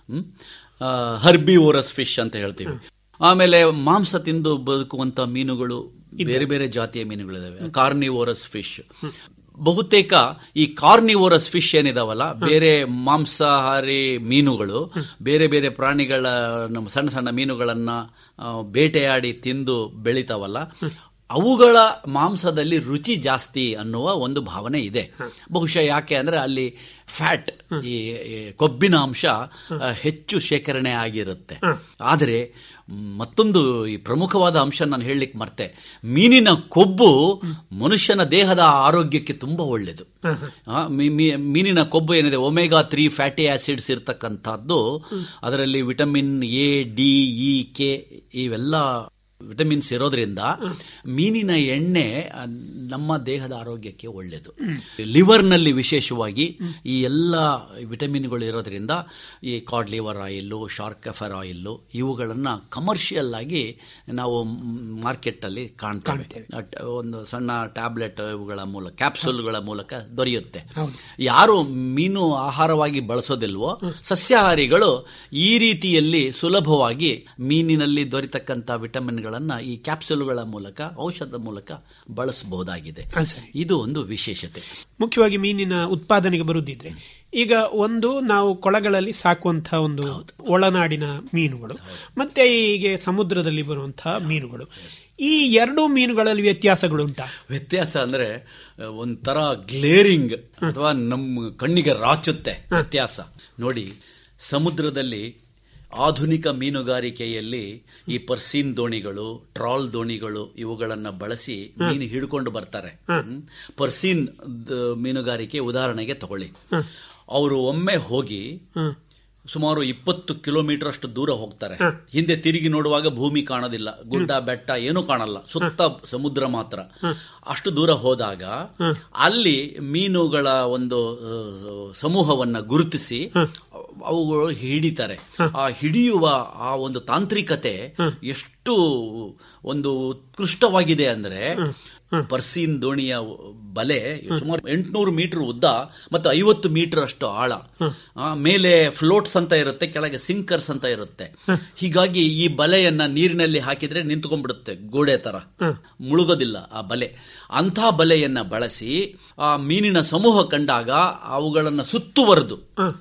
ಹರ್ಬಿವೋರಸ್ ಫಿಶ್ ಅಂತ ಹೇಳ್ತೀವಿ ಆಮೇಲೆ ಮಾಂಸ ತಿಂದು ಬದುಕುವಂತ ಮೀನುಗಳು ಬೇರೆ ಬೇರೆ ಜಾತಿಯ ಮೀನುಗಳಿದಾವೆ ಕಾರ್ನಿವೋರಸ್ ಫಿಶ್ ಬಹುತೇಕ ಈ ಕಾರ್ನಿವೋರಸ್ ಫಿಶ್ ಏನಿದಾವಲ್ಲ ಬೇರೆ ಮಾಂಸಾಹಾರಿ ಮೀನುಗಳು ಬೇರೆ ಬೇರೆ ಪ್ರಾಣಿಗಳ ನಮ್ಮ ಸಣ್ಣ ಸಣ್ಣ ಮೀನುಗಳನ್ನ ಆ, ಬೇಟೆಯಾಡಿ ತಿಂದು ಬೆಳಿತಾವಲ್ಲ ಅವುಗಳ ಮಾಂಸದಲ್ಲಿ ರುಚಿ ಜಾಸ್ತಿ ಅನ್ನುವ ಒಂದು ಭಾವನೆ ಇದೆ ಬಹುಶಃ ಯಾಕೆ ಅಂದ್ರೆ ಅಲ್ಲಿ ಫ್ಯಾಟ್ ಈ ಈ ಕೊಬ್ಬಿನ ಅಂಶ ಆ, ಹೆಚ್ಚು ಶೇಖರಣೆ ಆಗಿರುತ್ತೆ ಆದರೆ ಮತ್ತೊಂದು ಈ ಪ್ರಮುಖವಾದ ಅಂಶ ನಾನು ಹೇಳಲಿಕ್ಕೆ ಮರ್ತೆ ಮೀನಿನ ಕೊಬ್ಬು ಮನುಷ್ಯನ ದೇಹದ ಆರೋಗ್ಯಕ್ಕೆ ತುಂಬಾ ಒಳ್ಳೆಯದು ಆ, ಮೀ- ಮೀ- ಮೀನಿನ ಕೊಬ್ಬು ಏನಿದೆ ಒಮೆಗಾ ತ್ರೀ ಫ್ಯಾಟಿ ಆಸಿಡ್ಸ್ ಇರ್ತಕ್ಕಂಥದ್ದು ಅದರಲ್ಲಿ vitamin A D E K ಇವೆಲ್ಲ ವಿಟಮಿನ್ಸ್ ಇರೋದ್ರಿಂದ ಮೀನಿನ ಎಣ್ಣೆ ಆ, ನಮ್ಮ ದೇಹದ ಆರೋಗ್ಯಕ್ಕೆ ಒಳ್ಳೆಯದು ಲಿವರ್ನಲ್ಲಿ ವಿಶೇಷವಾಗಿ ಈ ಎಲ್ಲ ವಿಟಮಿನ್ಗಳು ಇರೋದ್ರಿಂದ ಈ ಕಾಡ್ ಲಿವರ್ ಆಯಿಲ್ಲು ಶಾರ್ಕ್ ಎಫರ್ ಆಯಿಲ್ಲು ಇವುಗಳನ್ನು ಕಮರ್ಷಿಯಲ್ ಆಗಿ ನಾವು ಮಾರ್ಕೆಟಲ್ಲಿ ಕಾಣ್ತೇವೆ ಅಟ್- ಒಂದು ಸಣ್ಣ ಟ್ಯಾಬ್ಲೆಟ್ ಇವುಗಳ ಮೂಲಕ ಕ್ಯಾಪ್ಸೂಲ್ಗಳ ಮೂಲಕ ದೊರೆಯುತ್ತೆ ಯಾರು ಮೀನು ಆಹಾರವಾಗಿ ಬಳಸೋದಿಲ್ವೋ ಸಸ್ಯಾಹಾರಿಗಳು ಈ ರೀತಿಯಲ್ಲಿ ಸುಲಭವಾಗಿ ಮೀನಿನಲ್ಲಿ ದೊರೆತಕ್ಕಂಥ ವಿಟಮಿನ್ಗಳನ್ನ ಈ ಕ್ಯಾಪ್ಸೂಲ್ಗಳ ಮೂಲಕ ಔಷಧದ ಮೂಲಕ ಬಳಸಬಹುದಾಗಿದೆ ಹಾ, ಸರಿ. ಇದು ಒಂದು ವಿಶೇಷತೆ ಮುಖ್ಯವಾಗಿ ಮೀನಿನ ಉತ್ಪಾದನೆಗೆ ಬರುದಿದ್ರೆ ಈಗ ಒಂದು ನಾವು ಕೊಳಗಳಲ್ಲಿ ಸಾಕುವಂತಹ ಒಂದು ಒಳನಾಡಿನ ಮೀನುಗಳು ಮತ್ತೆ ಹೀಗೆ ಸಮುದ್ರದಲ್ಲಿ ಬರುವಂತಹ ಮೀನುಗಳು ಈ ಎರಡೂ ಮೀನುಗಳಲ್ಲಿ ವ್ಯತ್ಯಾಸಗಳುಂಟಾ ವ್ಯತ್ಯಾಸ ಅಂದ್ರೆ ಅಹ್, ಒಂಥರ ಗ್ಲೇರಿಂಗ್ ಅಥವಾ ನಮ್ಮ ಕಣ್ಣಿಗೆ ರಾಚುತ್ತೆ ವ್ಯತ್ಯಾಸ ನೋಡಿ ಸಮುದ್ರದಲ್ಲಿ ಆಧುನಿಕ ಮೀನುಗಾರಿಕೆಯಲ್ಲಿ ಈ ಪರ್ಸೀನ್ ದೋಣಿಗಳು ಟ್ರಾಲ್ ದೋಣಿಗಳು ಇವುಗಳನ್ನ ಬಳಸಿ ಮೀನು ಹಿಡ್ಕೊಂಡು ಬರ್ತಾರೆ ಹ್ಮ್. ಪರ್ಸೀನ್ ದ- ಮೀನುಗಾರಿಕೆ ಉದಾಹರಣೆಗೆ ತಗೊಳ್ಳಿ ಅವರು ಒಮ್ಮೆ ಹೋಗಿ ಸುಮಾರು ಇಪ್ಪತ್ತು ಕಿಲೋಮೀಟರ್ ಅಷ್ಟು ದೂರ ಹೋಗ್ತಾರೆ ಹಿಂದೆ ತಿರುಗಿ ನೋಡುವಾಗ ಭೂಮಿ ಕಾಣೋದಿಲ್ಲ ಗುಡ್ಡ ಬೆಟ್ಟ ಏನೂ ಕಾಣಲ್ಲ ಸುತ್ತ ಸಮುದ್ರ ಮಾತ್ರ ಅಷ್ಟು ದೂರ ಹೋದಾಗ ಅಲ್ಲಿ ಮೀನುಗಳ ಒಂದು ಆ, ಸಮೂಹವನ್ನ ಗುರುತಿಸಿ ಅವುಗಳು ಹಿಡಿತಾರೆ ಆ ಹಿಡಿಯುವ ಆ ಒಂದು ತಾಂತ್ರಿಕತೆ ಎಷ್ಟು ಒಂದು ಉತ್ಕೃಷ್ಟವಾಗಿದೆ ಅಂದ್ರೆ ಪರ್ಸೀನ್ ದೋಣಿಯ ಬಲೆ ಸುಮಾರು ಎಂಟುನೂರು ಮೀಟರ್ ಉದ್ದ ಮತ್ತು ಐವತ್ತು ಮೀಟರ್ ಅಷ್ಟು ಆಳ ಆ, ಮೇಲೆ ಫ್ಲೋಟ್ಸ್ ಅಂತ ಇರುತ್ತೆ ಕೆಳಗೆ ಸಿಂಕರ್ಸ್ ಅಂತ ಇರುತ್ತೆ ಹೀಗಾಗಿ ಈ ಬಲೆಯನ್ನ ನೀರಿನಲ್ಲಿ ಹಾಕಿದ್ರೆ ನಿಂತ್ಕೊಂಡ್ಬಿಡುತ್ತೆ ಗೋಡೆ ತರ ಮುಳುಗೋದಿಲ್ಲ ಆ ಬಲೆ ಅಂಥ ಬಲೆಯನ್ನ ಬಳಸಿ ಆ ಮೀನಿನ ಸಮೂಹ ಕಂಡಾಗ ಅವುಗಳನ್ನ ಸುತ್ತುವರೆದು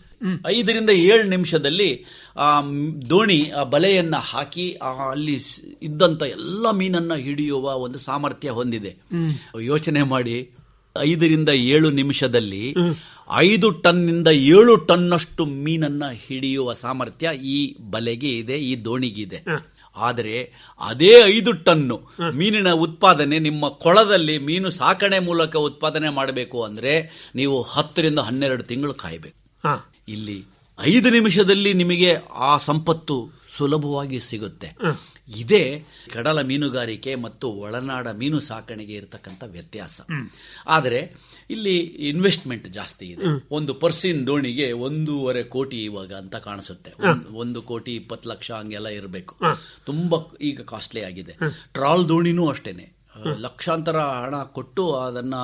ಐದರಿಂದ ಏಳು ನಿಮಿಷದಲ್ಲಿ ಆ ಮ್- ದೋಣಿ ಆ ಬಲೆಯನ್ನ ಹಾಕಿ ಆ ಅಲ್ಲಿ ಸ್- ಇದ್ದಂತ ಎಲ್ಲ ಮೀನನ್ನ ಹಿಡಿಯುವ ಒಂದು ಸಾಮರ್ಥ್ಯ ಹೊಂದಿದೆ ಯೋಚನೆ ಮಾಡಿ ಐದರಿಂದ ಏಳು ನಿಮಿಷದಲ್ಲಿ ಐದು ಟನ್ನಿಂದ ಏಳು ಟನ್ನಷ್ಟು ಮೀನನ್ನ ಹಿಡಿಯುವ ಸಾಮರ್ಥ್ಯ ಈ ಬಲೆಗೆ ಇದೆ ಈ ದೋಣಿಗಿದೆ ಆದರೆ ಅದೇ ಐದು ಟನ್ನು ಮೀನಿನ ಉತ್ಪಾದನೆ ನಿಮ್ಮ ಕೊಳದಲ್ಲಿ ಮೀನು ಸಾಕಣೆ ಮೂಲಕ ಉತ್ಪಾದನೆ ಮಾಡಬೇಕು ಅಂದ್ರೆ ನೀವು ಹತ್ತರಿಂದ ಹನ್ನೆರಡು ತಿಂಗಳು ಕಾಯಬೇಕು ಹಾ ಇಲ್ಲಿ ಐದು ನಿಮಿಷದಲ್ಲಿ ನಿಮಗೆ ಆ ಸಂಪತ್ತು ಸುಲಭವಾಗಿ ಸಿಗುತ್ತೆ ಇದೇ ಕಡಲ ಮೀನುಗಾರಿಕೆ ಮತ್ತು ಒಳನಾಡ ಮೀನು ಸಾಕಣೆಗೆ ಇರತಕ್ಕಂಥ ವ್ಯತ್ಯಾಸ ಆದರೆ ಇಲ್ಲಿ ಇನ್ವೆಸ್ಟ್ಮೆಂಟ್ ಜಾಸ್ತಿ ಇದೆ ಒಂದು ಪರ್ಸಿನ್ ದೋಣಿಗೆ ಒಂದೂವರೆ ಕೋಟಿ ಇವಾಗ ಅಂತ ಕಾಣಿಸುತ್ತೆ ಒಂದ್- ಒಂದು ಕೋಟಿ ಇಪ್ಪತ್ತು ಲಕ್ಷ ಹಂಗೆಲ್ಲ ಇರಬೇಕು ತುಂಬಾ ಈಗ ಕಾಸ್ಟ್ಲಿ ಆಗಿದೆ ಟ್ರಾಲ್ ದೋಣಿನೂ ಅಷ್ಟೇನೆ ಅಹ್, ಲಕ್ಷಾಂತರ ಹಣ ಕೊಟ್ಟು ಅದನ್ನ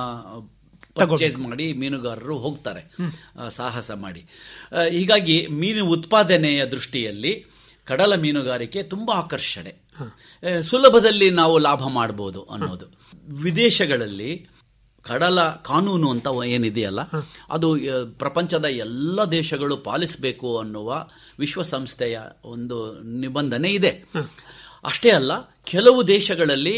ಪರ್ಚೇಸ್ ಮಾಡಿ ಮೀನುಗಾರರು ಹೋಗ್ತಾರೆ ಆ, ಸಾಹಸ ಮಾಡಿ ಆ, ಹೀಗಾಗಿ ಮೀನು ಉತ್ಪಾದನೆಯ ದೃಷ್ಟಿಯಲ್ಲಿ ಕಡಲ ಮೀನುಗಾರಿಕೆ ತುಂಬಾ ಆಕರ್ಷಣೆ ಆ, ಸುಲಭದಲ್ಲಿ ನಾವು ಲಾಭ ಮಾಡಬಹುದು ಅನ್ನೋದು ವಿದೇಶಗಳಲ್ಲಿ ಕಡಲ ಕಾನೂನು ಅಂತ ಏನಿದೆಯಲ್ಲ ಅದು ಆ, ಪ್ರಪಂಚದ ಎಲ್ಲ ದೇಶಗಳು ಪಾಲಿಸಬೇಕು ಅನ್ನುವ ವಿಶ್ವಸಂಸ್ಥೆಯ ಒಂದು ನಿಬಂಧನೆ ಇದೆ ಅಷ್ಟೇ ಅಲ್ಲ ಕೆಲವು ದೇಶಗಳಲ್ಲಿ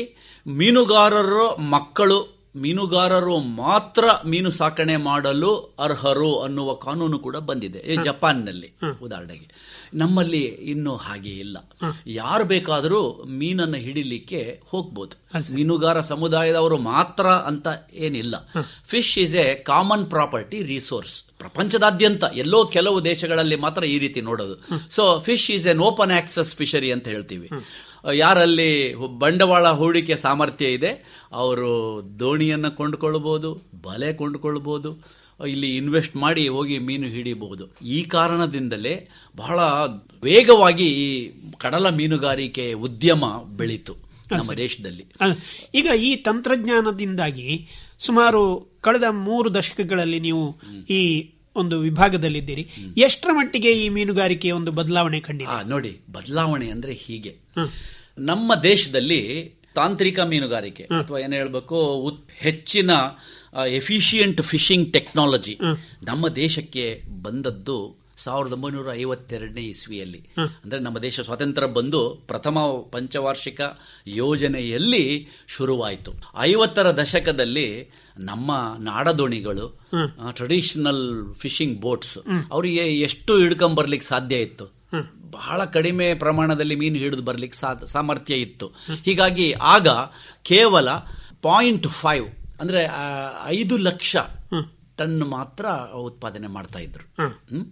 ಮೀನುಗಾರರ ಮಕ್ಕಳು ಮೀನುಗಾರರು ಮಾತ್ರ ಮೀನು ಸಾಕಣೆ ಮಾಡಲು ಅರ್ಹರು ಅನ್ನುವ ಕಾನೂನು ಕೂಡ ಬಂದಿದೆ ಈ ಜಪಾನ್ನಲ್ಲಿ ಉದಾಹರಣೆಗೆ ನಮ್ಮಲ್ಲಿ ಇನ್ನೂ ಹಾಗೆ ಇಲ್ಲ ಯಾರು ಬೇಕಾದರೂ ಮೀನನ್ನು ಹಿಡಿಲಿಕ್ಕೆ ಹೋಗ್ಬೋದು ಮೀನುಗಾರ ಸಮುದಾಯದವರು ಮಾತ್ರ ಅಂತ ಏನಿಲ್ಲ fish is a common property resource ಪ್ರಪಂಚದಾದ್ಯಂತ ಎಲ್ಲೋ ಕೆಲವು ದೇಶಗಳಲ್ಲಿ ಮಾತ್ರ ಈ ರೀತಿ ನೋಡೋದು so fish is an open access fishery ಅಂತ ಹೇಳ್ತೀವಿ ಯಾರಲ್ಲಿ ಹು- ಬಂಡವಾಳ ಹೂಡಿಕೆ ಸಾಮರ್ಥ್ಯ ಇದೆ ಅವರು ದೋಣಿಯನ್ನು ಕೊಂಡುಕೊಳ್ಬಹುದು ಬಲೆ ಕೊಂಡುಕೊಳ್ಬಹುದು ಇಲ್ಲಿ ಇನ್ವೆಸ್ಟ್ ಮಾಡಿ ಹೋಗಿ ಮೀನು ಹಿಡಿಬಹುದು ಈ ಕಾರಣದಿಂದಲೇ ಬಹಳ ವೇಗವಾಗಿ ಈ ಕಡಲ ಮೀನುಗಾರಿಕೆ ಉದ್ಯಮ ಬೆಳೀತು ನಮ್ಮ ದೇಶದಲ್ಲಿ ಆ, ಈಗ ಈ ತಂತ್ರಜ್ಞಾನದಿಂದಾಗಿ ಸುಮಾರು ಕಳೆದ ಮೂರು ದಶಕಗಳಲ್ಲಿ ನೀವು ಈ ಒಂದು ವಿಭಾಗದಲ್ಲಿದ್ದೀರಿ ಎಷ್ಟರ ಮಟ್ಟಿಗೆ ಈ ಮೀನುಗಾರಿಕೆಯ ಒಂದು ಬದಲಾವಣೆ ಕಂಡಿದೆ ಆ ನೋಡಿ ಬದಲಾವಣೆ ಅಂದ್ರೆ ಹೀಗೆ ನಮ್ಮ ದೇಶದಲ್ಲಿ ತಾಂತ್ರಿಕ ಮೀನುಗಾರಿಕೆ ಅಥವಾ ಏನ್ ಹೇಳ್ಬೇಕು ಉತ್- ಹೆಚ್ಚಿನ ಎಫಿಷಿಯಂಟ್ ಫಿಶಿಂಗ್ ಟೆಕ್ನಾಲಜಿ ನಮ್ಮ ದೇಶಕ್ಕೆ ಬಂದದ್ದು ಸಾವಿರದ ಒಂಬೈನೂರ ಐವತ್ತೆರಡನೇ ಇಸ್ವಿಯಲ್ಲಿ ಅಂದ್ರೆ ನಮ್ಮ ದೇಶ ಸ್ವಾತಂತ್ರ್ಯ ಬಂದು ಪ್ರಥಮ ಪಂಚವಾರ್ಷಿಕ ಯೋಜನೆಯಲ್ಲಿ ಶುರುವಾಯಿತು ಐವತ್ತರ ದಶಕದಲ್ಲಿ ನಮ್ಮ ನಾಡದೋಣಿಗಳು ಟ್ರೆಡಿಷನಲ್ ಫಿಶಿಂಗ್ ಬೋಟ್ಸ್ ಅವರಿಗೆ ಎಷ್ಟು ಹಿಡ್ಕೊಂಬರ್ಲಿಕ್ಕೆ ಸಾಧ್ಯ ಇತ್ತು ಬಹಳ ಕಡಿಮೆ ಪ್ರಮಾಣದಲ್ಲಿ ಮೀನು ಹಿಡಿದು ಬರ್ಲಿಕ್ಕೆ ಸಾ- ಸಾಮರ್ಥ್ಯ ಇತ್ತು ಹೀಗಾಗಿ ಆಗ ಕೇವಲ ಪಾಯಿಂಟ್ ಫೈವ್ ಅಂದ್ರೆ ಆ, ಐದು ಲಕ್ಷ ಟನ್ ಮಾತ್ರ ಉತ್ಪಾದನೆ ಮಾಡ್ತಾ ಇದ್ರು ಹ್ಮ್?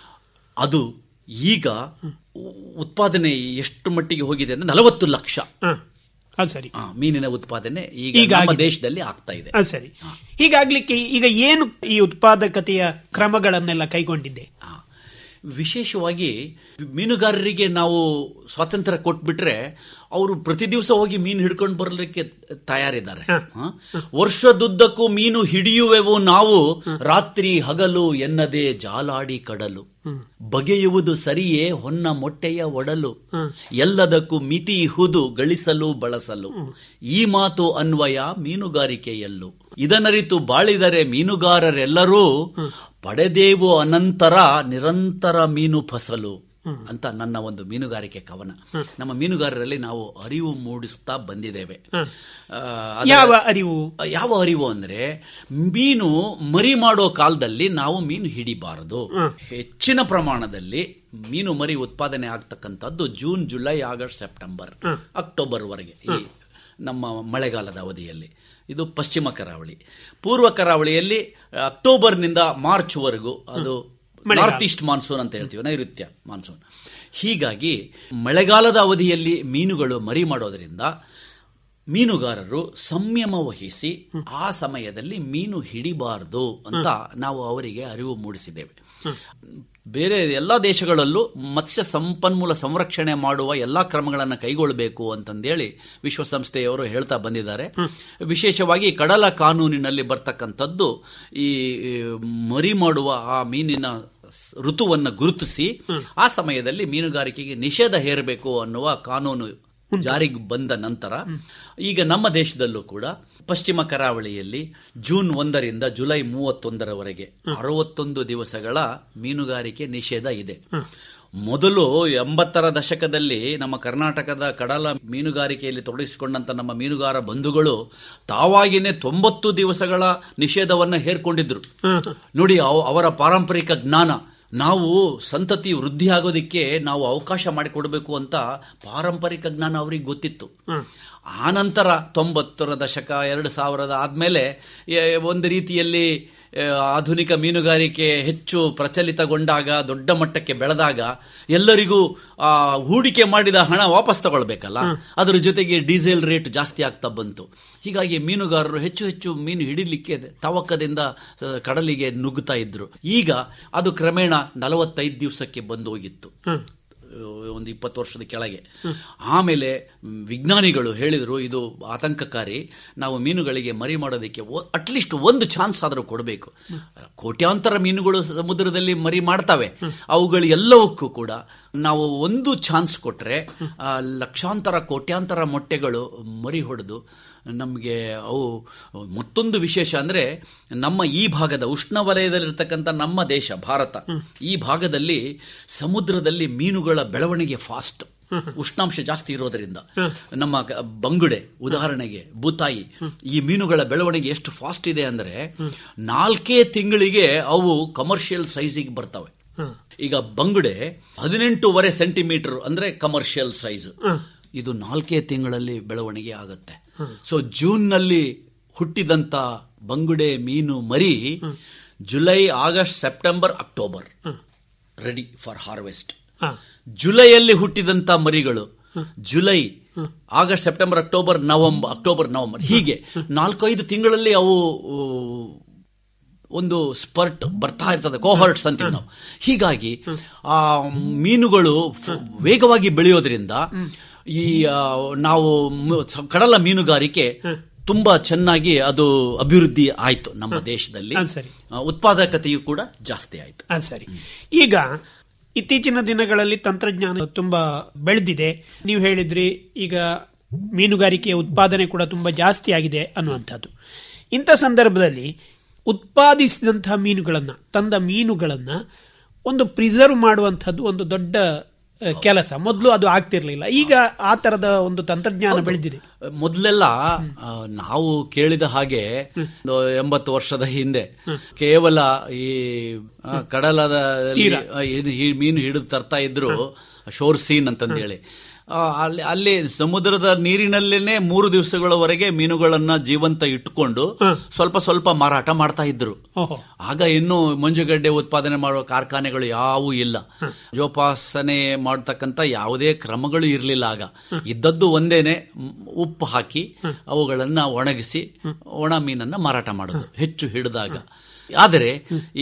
ಅದು ಈಗ ಉ- ಉತ್ಪಾದನೆ ಎಷ್ಟು ಮಟ್ಟಿಗೆ ಹೋಗಿದೆ ಅಂದ್ರೆ ನಲವತ್ತು ಲಕ್ಷ ಹ. ಅದು ಸರಿ ಆ, ಮೀನಿನ ಉತ್ಪಾದನೆ ಈಗ ಈಗ ನಮ್ಮ ಆಗಿದೆ. ದೇಶದಲ್ಲಿ ಆಗ್ತಾ ಇದೆ ಅದು ಸರಿ ಹೀಗಾಗ್ಲಿಕ್ಕೆ ಈಗ ಏನು ಈ ಉತ್ಪಾದಕತೆಯ ಕ್ರಮಗಳನ್ನೆಲ್ಲ ಕೈಗೊಂಡಿದೆ ಆ, ವಿಶೇಷವಾಗಿ ಮೀನುಗಾರರಿಗೆ ನಾವು ಸ್ವಾತಂತ್ರ್ಯ ಕೊಟ್ಬಿಟ್ರೆ ಅವರು ಪ್ರತಿ ದಿವಸ ಹೋಗಿ ಮೀನು ಹಿಡ್ಕೊಂಡು ಬರಲಿಕ್ಕೆ ತಯಾರಿದ್ದಾರೆ ಹ? ವರ್ಷದುದ್ದಕ್ಕೂ ಮೀನು ಹಿಡಿಯುವೆವು ನಾವು ರಾತ್ರಿ ಹಗಲು ಎನ್ನದೇ ಜಾಲಾಡಿ ಕಡಲು ಬಗೆಯುವುದು ಸರಿಯೇ ಹೊನ್ನ ಮೊಟ್ಟೆಯ ಒಡಲು ಎಲ್ಲದಕ್ಕೂ ಮಿತಿ ಇಹುದು ಗಳಿಸಲು ಬಳಸಲು ಈ ಮಾತು ಅನ್ವಯ ಮೀನುಗಾರಿಕೆಯಲ್ಲೂ ಇದನರಿತು ಬಾಳಿದರೆ ಮೀನುಗಾರರೆಲ್ಲರೂ ಪಡೆದೇವು ಅನಂತರ ನಿರಂತರ ಮೀನು ಫಸಲು ಅಂತ ನನ್ನ ಒಂದು ಮೀನುಗಾರಿಕೆ ಕವನ ನಮ್ಮ ಮೀನುಗಾರರಲ್ಲಿ ನಾವು ಅರಿವು ಮೂಡಿಸ್ತಾ ಬಂದಿದ್ದೇವೆ ಆ, ಅದರ- ಯಾವ ಅರಿವು ಯಾವ ಅರಿವು ಅಂದ್ರೆ ಮೀನು ಮರಿ ಮಾಡೋ ಕಾಲದಲ್ಲಿ ನಾವು ಮೀನು ಹಿಡಿಬಾರದು ಹೆಚ್ಚಿನ ಪ್ರಮಾಣದಲ್ಲಿ ಮೀನು ಮರಿ ಉತ್ಪಾದನೆ ಆಗ್ತಕ್ಕಂಥದ್ದು June July August September October ವರೆಗೆ ಈ ನಮ್ಮ ಮಳೆಗಾಲದ ಅವಧಿಯಲ್ಲಿ ಇದು ಪಶ್ಚಿಮ ಕರಾವಳಿ ಪೂರ್ವ ಕರಾವಳಿಯಲ್ಲಿ ಅಕ್ಟೋಬರ್ನಿಂದ ಮಾರ್ಚ್ವರೆಗೂ ಅದು ನಾರ್ತ್ ಈಸ್ಟ್ ಮಾನ್ಸೂನ್ ಅಂತ ಹೇಳ್ತೀವಿ ನೈಋತ್ಯ ಮಾನ್ಸೂನ್ ಹೀಗಾಗಿ ಮಳೆಗಾಲದ ಅವಧಿಯಲ್ಲಿ ಮೀನುಗಳು ಮರಿ ಮಾಡೋದ್ರಿಂದ ಮೀನುಗಾರರು ಸಂಯಮ ವಹಿಸಿ ಆ ಸಮಯದಲ್ಲಿ ಮೀನು ಹಿಡಿಬಾರದು ಅಂತ ನಾವು ಅವರಿಗೆ ಅರಿವು ಮೂಡಿಸಿದ್ದೇವೆ ಬೇರೆ ಎಲ್ಲ ದೇಶಗಳಲ್ಲೂ ಮತ್ಸ್ಯ ಸಂಪನ್ಮೂಲ ಸಂರಕ್ಷಣೆ ಮಾಡುವ ಎಲ್ಲಾ ಕ್ರಮಗಳನ್ನು ಕೈಗೊಳ್ಳಬೇಕು ಅಂತಂದೇಳಿ ವಿಶ್ವಸಂಸ್ಥೆಯವರು ಹೇಳ್ತಾ ಬಂದಿದ್ದಾರೆ ವಿಶೇಷವಾಗಿ ಕಡಲ ಕಾನೂನಿನಲ್ಲಿ ಬರ್ತಕ್ಕಂಥದ್ದು ಈ ಮರಿ ಮಾಡುವ ಆ ಮೀನಿನ ಸ್- ಋತುವನ್ನು ಗುರುತಿಸಿ ಆ ಸಮಯದಲ್ಲಿ ಮೀನುಗಾರಿಕೆಗೆ ನಿಷೇಧ ಹೇರಬೇಕು ಅನ್ನುವ ಕಾನೂನು ಜಾರಿಗೆ ಬಂದ ನಂತರ ಈಗ ನಮ್ಮ ದೇಶದಲ್ಲೂ ಕೂಡ ಪಶ್ಚಿಮ ಕರಾವಳಿಯಲ್ಲಿ ಜೂನ್ ಒಂದರಿಂದ ಜುಲೈ ಮೂವತ್ತೊಂದರವರೆಗೆ ಅರವತ್ತೊಂದು ದಿವಸಗಳ ಮೀನುಗಾರಿಕೆ ನಿಷೇಧ ಇದೆ ಮೊದಲು ಎಂಬತ್ತರ ದಶಕದಲ್ಲಿ ನಮ್ಮ ಕರ್ನಾಟಕದ ಕಡಲ ಮೀನುಗಾರಿಕೆಯಲ್ಲಿ ತೊಡಗಿಸಿಕೊಂಡಂತ ನಮ್ಮ ಮೀನುಗಾರ ಬಂಧುಗಳು ತಾವಾಗಿನೇ ತೊಂಬತ್ತು ದಿವಸಗಳ ನಿಷೇಧವನ್ನ ಹೇರ್ಕೊಂಡಿದ್ರು ನೋಡಿ ಅವ- ಅವರ ಪಾರಂಪರಿಕ ಜ್ಞಾನ ನಾವು ಸಂತತಿ ವೃದ್ಧಿ ಆಗೋದಿಕ್ಕೆ ನಾವು ಅವಕಾಶ ಮಾಡಿಕೊಡ್ಬೇಕು ಅಂತ ಪಾರಂಪರಿಕ ಜ್ಞಾನ ಅವ್ರಿಗೆ ಗೊತ್ತಿತ್ತು ಆನಂತರ ತೊಂಬತ್ತರ ದಶಕ ಎರಡು ಸಾವಿರದ ಆದ್ಮೇಲೆ ಎ- ಒಂದು ರೀತಿಯಲ್ಲಿ ಆ, ಆಧುನಿಕ ಮೀನುಗಾರಿಕೆ ಹೆಚ್ಚು ಪ್ರಚಲಿತಗೊಂಡಾಗ ದೊಡ್ಡ ಮಟ್ಟಕ್ಕೆ ಬೆಳೆದಾಗ ಎಲ್ಲರಿಗೂ ಆ ಹೂಡಿಕೆ ಮಾಡಿದ ಹಣ ವಾಪಸ್ ತಗೊಳ್ಬೇಕಲ್ಲ ಅದರ ಜೊತೆಗೆ ಡೀಸೆಲ್ ರೇಟ್ ಜಾಸ್ತಿ ಆಗ್ತಾ ಬಂತು ಹೀಗಾಗಿ ಮೀನುಗಾರರು ಹೆಚ್ಚು ಹೆಚ್ಚು ಮೀನು ಹಿಡಿಲಿಕ್ಕೆ ತವಕದಿಂದ ಆ, ಕಡಲಿಗೆ ನುಗ್ಗುತ್ತಾ ಇದ್ರು ಈಗ ಅದು ಕ್ರಮೇಣ ನಲವತ್ತೈದು ದಿವಸಕ್ಕೆ ಬಂದು ಹೋಗಿತ್ತು ಒಂದು ಇಪ್ಪತ್ತು ವರ್ಷದ ಕೆಳಗೆ ಆಮೇಲೆ ಮ್, ವಿಜ್ಞಾನಿಗಳು ಹೇಳಿದರು ಇದು ಆತಂಕಕಾರಿ ನಾವು ಮೀನುಗಳಿಗೆ ಮರಿ ಮಾಡೋದಕ್ಕೆ ಅಟ್ಲೀಸ್ಟ್ ಒಂದು ಚಾನ್ಸ್ ಆದರೂ ಕೊಡಬೇಕು ಕೋಟ್ಯಾಂತರ ಮೀನುಗಳು ಸಮುದ್ರದಲ್ಲಿ ಮರಿ ಮಾಡ್ತವೆ ಅವುಗಳು ಎಲ್ಲವಕ್ಕೂ ಕೂಡ ನಾವು ಒಂದು ಚಾನ್ಸ್ ಕೊಟ್ರೆ ಆ, ಲಕ್ಷಾಂತರ ಕೋಟ್ಯಾಂತರ ಮೊಟ್ಟೆಗಳು ಮರಿ ಹೊಡೆದು ನಮಗೆ ಅವು ಮತ್ತೊಂದು ವಿಶೇಷ ಅಂದ್ರೆ ನಮ್ಮ ಈ ಭಾಗದ ಉಷ್ಣವಲಯದಲ್ಲಿರ್ತಕ್ಕಂಥ ನಮ್ಮ ದೇಶ ಭಾರತ ಈ ಭಾಗದಲ್ಲಿ ಸಮುದ್ರದಲ್ಲಿ ಮೀನುಗಳ ಬೆಳವಣಿಗೆ ಫಾಸ್ಟ್ ಉಷ್ಣಾಂಶ ಜಾಸ್ತಿ ಇರೋದರಿಂದ ನಮ್ಮ ಕ- ಬಂಗುಡೆ ಉದಾಹರಣೆಗೆ ಬೂತಾಯಿ ಈ ಮೀನುಗಳ ಬೆಳವಣಿಗೆ ಎಷ್ಟು ಫಾಸ್ಟ್ ಇದೆ ಅಂದ್ರೆ ನಾಲ್ಕೇ ತಿಂಗಳಿಗೆ ಅವು ಕಮರ್ಷಿಯಲ್ ಸೈಜಿಗೆ ಬರ್ತವೆ ಈಗ ಬಂಗುಡೆ ಹದಿನೆಂಟೂವರೆ ಸೆಂಟಿಮೀಟರ್ ಅಂದ್ರೆ ಕಮರ್ಷಿಯಲ್ ಸೈಜ್ ಇದು ನಾಲ್ಕೇ ತಿಂಗಳಲ್ಲಿ ಬೆಳವಣಿಗೆ ಆಗುತ್ತೆ ಸೊ ಜೂನ್ನಲ್ಲಿ ಹುಟ್ಟಿದಂತ ಬಂಗುಡೆ ಮೀನು ಮರಿ July August September October ready for harvest ಹ. ಜುಲೈಯಲ್ಲಿ ಹುಟ್ಟಿದಂತ ಮರಿಗಳು July August September October November October November ಹೀಗೆ ನಾಲ್ಕೈದು ತಿಂಗಳಲ್ಲಿ ಅವು ಊ, ಒಂದು ಸ್ಪರ್ಟ್ ಬರ್ತಾ ಇರ್ತದೆ ಕೋಹರ್ಟ್ಸ್ ಅಂತೀವಿ ನಾವು ಹೀಗಾಗಿ ಆ ಮೀನುಗಳು ಫ್- ವೇಗವಾಗಿ ಬೆಳೆಯೋದ್ರಿಂದ ಈ ಆ, ನಾವು ಮ- ಸ- ಕಡಲ ಮೀನುಗಾರಿಕೆ ತುಂಬಾ ಚೆನ್ನಾಗಿ ಅದು ಅಭಿವೃದ್ಧಿ ಆಯ್ತು ನಮ್ಮ ದೇಶದಲ್ಲಿ ಅದು ಸರಿ. ಆ, ಉತ್ಪಾದಕತೆಯು ಕೂಡ ಜಾಸ್ತಿ ಆಯ್ತು ಅದು ಸರಿ ಈಗ ಇತ್ತೀಚಿನ ದಿನಗಳಲ್ಲಿ ತಂತ್ರಜ್ಞಾನ ತುಂಬಾ ಬೆಳೆದಿದೆ ನೀವು ಹೇಳಿದ್ರಿ ಈಗ ಮೀನುಗಾರಿಕೆಯ ಉತ್ಪಾದನೆ ಕೂಡ ತುಂಬಾ ಜಾಸ್ತಿ ಆಗಿದೆ ಅನ್ನುವಂಥದ್ದು ಇಂಥ ಸಂದರ್ಭದಲ್ಲಿ ಉತ್ಪಾದಿಸಿದಂತಹ ಮೀನುಗಳನ್ನ ತಂದ ಮೀನುಗಳನ್ನ ಒಂದು ಪ್ರಿಸರ್ವ್ ಮಾಡುವಂಥದ್ದು ಒಂದು ದೊಡ್ಡ ಆ, ಕೆಲಸ ಮೊದಲು ಅದು ಆಗ್ತಿರ್ಲಿಲ್ಲ ಈಗ ಆ ತರದ ಒಂದು ತಂತ್ರಜ್ಞಾನ ಬೆಳೆದಿದೆ ಮೊದಲೆಲ್ಲ ಆ, ನಾವು ಕೇಳಿದ ಹಾಗೆ ಒಂದು ಎಂಬತ್ತು ವರ್ಷದ ಹಿಂದೆ ಕೇವಲ ಈ ಆ, ಕಡಲದ ಆ, ಏನು ಈ ಮೀನು ಹಿಡಿದು ತರ್ತಾ ಇದ್ರು ಶೋರ್ ಸೀನ್ ಅಂತಂದೇಳಿ ಆ, ಅಲ್ಲಿ ಅಲ್ಲಿ ಸಮುದ್ರದ ನೀರಿನಲ್ಲೇನೆ ಮೂರು ದಿವಸಗಳವರೆಗೆ ಮೀನುಗಳನ್ನ ಜೀವಂತ ಇಟ್ಟುಕೊಂಡು ಸ್ವಲ್ಪ ಸ್ವಲ್ಪ ಮಾರಾಟ ಮಾಡ್ತಾ ಇದ್ರು ಓಹೋ ಆಗ ಇನ್ನು ಮಂಜುಗಡ್ಡೆ ಉತ್ಪಾದನೆ ಮಾಡುವ ಕಾರ್ಖಾನೆಗಳು ಯಾವೂ ಇಲ್ಲ ಜೋಪಾಸನೆ ಮಾಡತಕ್ಕಂತ ಯಾವುದೇ ಕ್ರಮಗಳು ಇರಲಿಲ್ಲ ಆಗ ಇದ್ದದ್ದು ಒಂದೇನೆ ಮ್, ಉಪ್ಪು ಹಾಕಿ ಅವುಗಳನ್ನ ಒಣಗಿಸಿ ಒಣ ಮೀನನ್ನ ಮಾರಾಟ ಮಾಡೋದು ಹೆಚ್ಚು ಹಿಡಿದಾಗ ಆದರೆ ಈ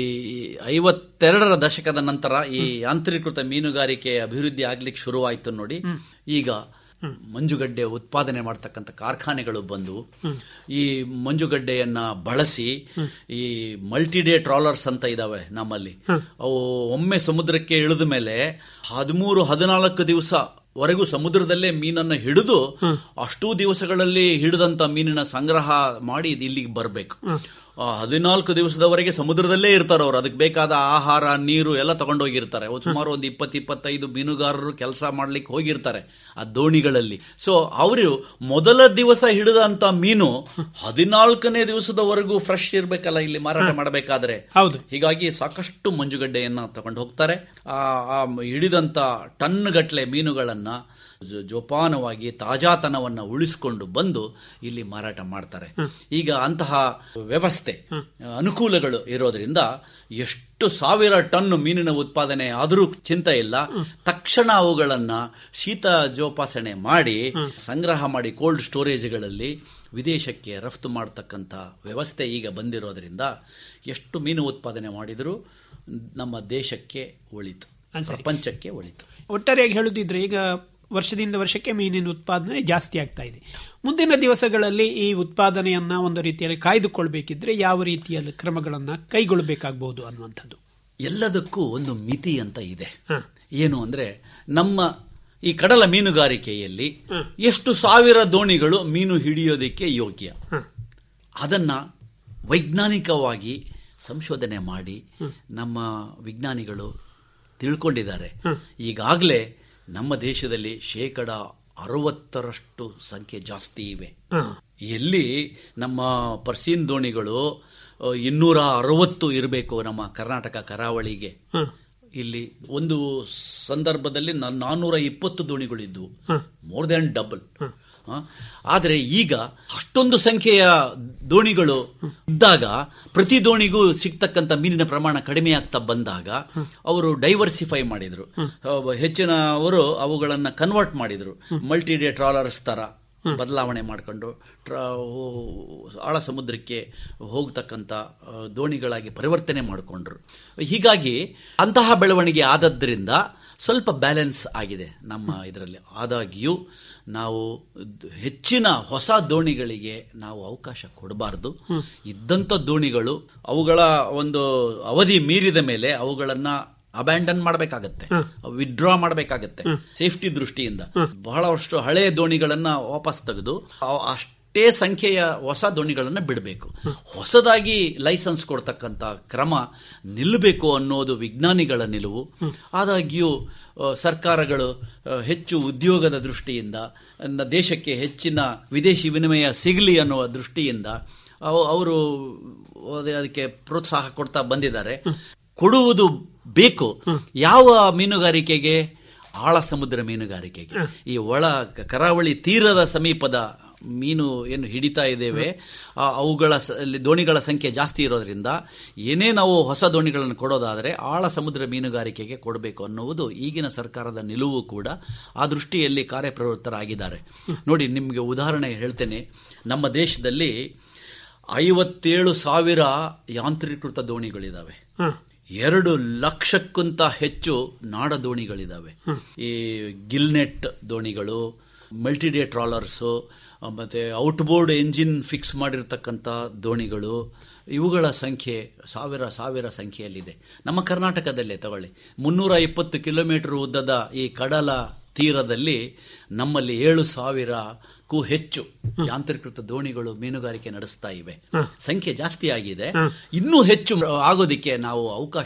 ಐವತ್ತೆರಡರ ದಶಕದ ನಂತರ ಈ ಯಾಂತ್ರೀಕೃತ ಮೀನುಗಾರಿಕೆ ಅಭಿವೃದ್ಧಿ ಆಗ್ಲಿಕ್ಕೆ ಶುರುವಾಯಿತು ನೋಡಿ ಈಗ ಮಂಜುಗಡ್ಡೆ ಉತ್ಪಾದನೆ ಮಾಡ್ತಕ್ಕಂಥ ಕಾರ್ಖಾನೆಗಳು ಬಂದು ಈ ಮಂಜುಗಡ್ಡೆಯನ್ನ ಬಳಸಿ ಈ ಮಲ್ಟಿಡೇ ಟ್ರಾಲರ್ಸ್ ಅಂತ ಇದಾವೆ ನಮ್ಮಲ್ಲಿ ಅವು ಒಮ್ಮೆ ಸಮುದ್ರಕ್ಕೆ ಇಳಿದ ಮೇಲೆ ಹದಿಮೂರು ಹದಿನಾಲ್ಕು ದಿವಸ ವರೆಗೂ ಸಮುದ್ರದಲ್ಲೇ ಮೀನನ್ನು ಹಿಡಿದು ಅಷ್ಟೂ ದಿವಸಗಳಲ್ಲಿ ಹಿಡಿದಂತ ಮೀನಿನ ಸಂಗ್ರಹ ಮಾಡಿ ಇದು ಇಲ್ಲಿಗೆ ಬರಬೇಕು ಹದಿನಾಲ್ಕು ದಿವಸದವರೆಗೆ ಸಮುದ್ರದಲ್ಲೇ ಇರ್ತಾರೆ ಅವರು ಅದಕ್ಕೆ ಬೇಕಾದ ಆಹಾರ ನೀರು ಎಲ್ಲ ತಗೊಂಡೋಗಿರ್ತಾರೆ ಅವ್ರು ಸುಮಾರು ಒಂದು ಇಪ್ಪತ್ತು ಇಪ್ಪತ್ತೈದು ಮೀನುಗಾರರು ಕೆಲಸ ಮಾಡ್ಲಿಕ್ಕೆ ಹೋಗಿರ್ತಾರೆ ಆ ದೋಣಿಗಳಲ್ಲಿ ಸೊ ಅವರು ಮೊದಲ ದಿವಸ ಹಿಡಿದಂತ ಮೀನು ಹದಿನಾಲ್ಕನೇ ದಿವಸದವರೆಗೂ ಫ್ರೆಶ್ ಇರ್ಬೇಕಲ್ಲ ಇಲ್ಲಿ ಮಾರಾಟ ಮಾಡಬೇಕಾದ್ರೆ ಹೌದು ಹೀಗಾಗಿ ಸಾಕಷ್ಟು ಮಂಜುಗಡ್ಡೆಯನ್ನ ತಗೊಂಡು ಹೋಗ್ತಾರೆ ಆ ಆ ಹಿಡಿದಂತ ಟನ್ ಗಟ್ಟಲೆ ಮೀನುಗಳನ್ನ ಜ- ಜೋಪಾನವಾಗಿ ತಾಜಾತನವನ್ನ ಉಳಿಸಿಕೊಂಡು ಬಂದು ಇಲ್ಲಿ ಮಾರಾಟ ಮಾಡ್ತಾರೆ ಈಗ ಅಂತಹ ವ್ಯವಸ್ಥೆ ಅನುಕೂಲಗಳು ಇರೋದ್ರಿಂದ ಎಷ್ಟು ಸಾವಿರ ಟನ್ ಮೀನಿನ ಉತ್ಪಾದನೆ ಆದರೂ ಚಿಂತೆ ಇಲ್ಲ ತಕ್ಷಣ ಅವುಗಳನ್ನ ಶೀತ ಜೋಪಾಸಣೆ ಮಾಡಿ ಸಂಗ್ರಹ ಮಾಡಿ ಕೋಲ್ಡ್ ಸ್ಟೋರೇಜ್ಗಳಲ್ಲಿ ವಿದೇಶಕ್ಕೆ ರಫ್ತು ಮಾಡತಕ್ಕಂಥ ವ್ಯವಸ್ಥೆ ಈಗ ಬಂದಿರೋದ್ರಿಂದ ಎಷ್ಟು ಮೀನು ಉತ್ಪಾದನೆ ಮಾಡಿದರೂ ನಮ್ಮ ದೇಶಕ್ಕೆ ಒಳಿತು ಹಾ, ಸರಿ. ಪ್ರಪಂಚಕ್ಕೆ ಒಳಿತು ಒಟ್ಟಾರೆಯಾಗಿ ಹೇಳುದಿದ್ರೆ ಈಗ ವರ್ಷದಿಂದ ವರ್ಷಕ್ಕೆ ಮೀನಿನ ಉತ್ಪಾದನೆ ಜಾಸ್ತಿ ಆಗ್ತಾ ಇದೆ ಮುಂದಿನ ದಿವಸಗಳಲ್ಲಿ ಈ ಉತ್ಪಾದನೆಯನ್ನ ಒಂದು ರೀತಿಯಲ್ಲಿ ಕಾಯ್ದುಕೊಳ್ಬೇಕಿದ್ರೆ ಯಾವ ರೀತಿಯ ಕ್ರಮಗಳನ್ನ ಕೈಗೊಳ್ಳಬೇಕಾಗಬಹುದು ಅನ್ನುವಂಥದ್ದು ಎಲ್ಲದಕ್ಕೂ ಒಂದು ಮಿತಿ ಅಂತ ಇದೆ ಹ. ಏನು ಅಂದ್ರೆ ನಮ್ಮ ಈ ಕಡಲ ಮೀನುಗಾರಿಕೆಯಲ್ಲಿ ಎಷ್ಟು ಸಾವಿರ ದೋಣಿಗಳು ಮೀನು ಹಿಡಿಯೋದಕ್ಕೆ ಯೋಗ್ಯ ಹ. ಅದನ್ನ ವೈಜ್ಞಾನಿಕವಾಗಿ ಸಂಶೋಧನೆ ಮಾಡಿ ನಮ್ಮ ವಿಜ್ಞಾನಿಗಳು ತಿಳ್ಕೊಂಡಿದ್ದಾರೆ ಈಗಾಗಲೇ ನಮ್ಮ ದೇಶದಲ್ಲಿ ಶೇಕಡ ಅರವತ್ತರಷ್ಟು ಸಂಖ್ಯೆ ಜಾಸ್ತಿ ಇವೆ ಹ. ಎಲ್ಲಿ ನಮ್ಮ ಪರ್ಸೀನ್ ದೋಣಿಗಳು ಅ, ಇನ್ನೂರ ಅರವತ್ತು ಇರಬೇಕು ನಮ್ಮ ಕರ್ನಾಟಕ ಕರಾವಳಿಗೆ ಹ. ಇಲ್ಲಿ ಒಂದು ಸಂದರ್ಭದಲ್ಲಿ ನ- ನಾನ್ನೂರ ಇಪ್ಪತ್ತು ದೋಣಿಗಳಿದ್ವು ಹ. ಮೋರ್ ದನ್ ಡಬಲ್ ಆದರೆ ಈಗ ಅಷ್ಟೊಂದು ಸಂಖ್ಯೆಯ ದೋಣಿಗಳು ಇದ್ದಾಗ ಪ್ರತಿ ದೋಣಿಗೂ ಸಿಗ್ತಕ್ಕಂಥ ಮೀನಿನ ಪ್ರಮಾಣ ಕಡಿಮೆ ಆಗ್ತಾ ಬಂದಾಗ ಅವರು ಡೈವರ್ಸಿಫೈ ಮಾಡಿದ್ರು ಅಹ್, ಹೆಚ್ಚಿನವರು ಅವುಗಳನ್ನ ಕನ್ವರ್ಟ್ ಮಾಡಿದ್ರು ಮಲ್ಟಿ ಡೇ ಟ್ರಾಲರ್ಸ್ ತರ ಬದಲಾವಣೆ ಮಾಡಿಕೊಂಡು ಆಳ ಸಮುದ್ರಕ್ಕೆ ಹೋಗ್ತಕ್ಕಂಥ ಆ, ದೋಣಿಗಳಾಗಿ ಪರಿವರ್ತನೆ ಮಾಡಿಕೊಂಡ್ರು ಹೀಗಾಗಿ ಅಂತಹ ಬೆಳವಣಿಗೆ ಆದದ್ರಿಂದ ಸ್ವಲ್ಪ ಬ್ಯಾಲೆನ್ಸ್ ಆಗಿದೆ ನಮ್ಮ ಇದರಲ್ಲಿ ಆದಾಗ್ಯೂ ನಾವು ದ್- ಹೆಚ್ಚಿನ ಹೊಸ ದೋಣಿಗಳಿಗೆ ನಾವು ಅವಕಾಶ ಕೊಡಬಾರ್ದು ಇದ್ದಂಥ ದೋಣಿಗಳು ಅವುಗಳ ಒಂದು ಅವಧಿ ಮೀರಿದ ಮೇಲೆ ಅವುಗಳನ್ನ ಅಬ್ಯಾಂಡನ್ ಮಾಡಬೇಕಾಗತ್ತೆ ವಿಡ್ರಾ ಮಾಡಬೇಕಾಗತ್ತೆ ಸೇಫ್ಟಿ ದೃಷ್ಟಿಯಿಂದ ಬಹಳಷ್ಟು ಹಳೆಯ ದೋಣಿಗಳನ್ನ ವಾಪಸ್ ತೆಗೆದು ಅವ್- ಅಷ್ಟೇ ಸಂಖ್ಯೆಯ ಹೊಸ ದೋಣಿಗಳನ್ನ ಬಿಡಬೇಕು ಹೊಸದಾಗಿ ಲೈಸೆನ್ಸ್ ಕೊಡ್ತಕ್ಕಂಥ ಕ್ರಮ ನಿಲ್ಲಬೇಕು ಅನ್ನೋದು ವಿಜ್ಞಾನಿಗಳ ನಿಲುವು ಆದಾಗ್ಯೂ ಆ, ಸರ್ಕಾರಗಳು ಆ, ಹೆಚ್ಚು ಉದ್ಯೋಗದ ದೃಷ್ಟಿಯಿಂದ ನ- ದೇಶಕ್ಕೆ ಹೆಚ್ಚಿನ ವಿದೇಶಿ ವಿನಿಮಯ ಸಿಗಲಿ ಅನ್ನುವ ದೃಷ್ಟಿಯಿಂದ ಅವ- ಅವರು ಅದೇ- ಅದಕ್ಕೆ ಪ್ರೋತ್ಸಾಹ ಕೊಡ್ತಾ ಬಂದಿದ್ದಾರೆ ಕೊಡುವುದು ಬೇಕು ಯಾವ ಮೀನುಗಾರಿಕೆಗೆ ಆಳ ಸಮುದ್ರ ಮೀನುಗಾರಿಕೆಗೆ ಈ ಒಳ ಕ- ಕರಾವಳಿ ತೀರದ ಸಮೀಪದ ಮೀನು ಏನು ಹಿಡಿತಾ ಇದ್ದೇವೆ ಆ, ಅವುಗಳ ಸ- ಅಲ್ಲಿ ದೋಣಿಗಳ ಸಂಖ್ಯೆ ಜಾಸ್ತಿ ಇರೋದ್ರಿಂದ ಏನೇ ನಾವು ಹೊಸ ದೋಣಿಗಳನ್ನು ಕೊಡೋದಾದರೆ ಆಳ ಸಮುದ್ರ ಮೀನುಗಾರಿಕೆಗೆ ಕೊಡಬೇಕು ಅನ್ನುವುದು ಈಗಿನ ಸರ್ಕಾರದ ನಿಲುವು ಕೂಡ ಆ ದೃಷ್ಟಿಯಲ್ಲಿ ಕಾರ್ಯಪ್ರವೃತ್ತರಾಗಿದ್ದಾರೆ ನೋಡಿ ನಿಮಗೆ ಉದಾಹರಣೆ ಹೇಳ್ತೇನೆ ನಮ್ಮ ದೇಶದಲ್ಲಿ ಐವತ್ತೇಳು ಸಾವಿರ ಯಾಂತ್ರೀಕೃತ ದೋಣಿಗಳಿದಾವೆ ಹ. ಎರಡು ಲಕ್ಷಕ್ಕಿಂತ ಹೆಚ್ಚು ನಾಡ ದೋಣಿಗಳಿದಾವೆ ಈ ಗಿಲ್ನೆಟ್ ದೋಣಿಗಳು ಮಲ್ಟಿಡೇ ಟ್ರಾಲರ್ಸು ಮತ್ತೆ ಔಟ್ಬೋರ್ಡ್ ಎಂಜಿನ್ ಫಿಕ್ಸ್ ಮಾಡಿರ್ತಕ್ಕಂಥ ದೋಣಿಗಳು ಇವುಗಳ ಸಂಖ್ಯೆ ಸಾವಿರ ಸಾವಿರ ಸಂಖ್ಯೆಯಲ್ಲಿದೆ ನಮ್ಮ ಕರ್ನಾಟಕದಲ್ಲೇ ತಗೊಳ್ಳಿ ಮುನ್ನೂರ ಇಪ್ಪತ್ತು ಕಿಲೋಮೀಟರ್ ಉದ್ದದ ಈ ಕಡಲ ತೀರದಲ್ಲಿ ನಮ್ಮಲ್ಲಿ ಏಳು ಸಾವಿರಕ್ಕೂ ಹೆಚ್ಚು ಯಾಂತ್ರೀಕೃತ ದೋಣಿಗಳು ಮೀನುಗಾರಿಕೆ ನಡೆಸ್ತಾ ಇವೆ ಸಂಖ್ಯೆ ಜಾಸ್ತಿ ಆಗಿದೆ ಇನ್ನೂ ಹೆಚ್ಚು ಆಗೋದಿಕ್ಕೆ ನಾವು ಅವಕಾಶ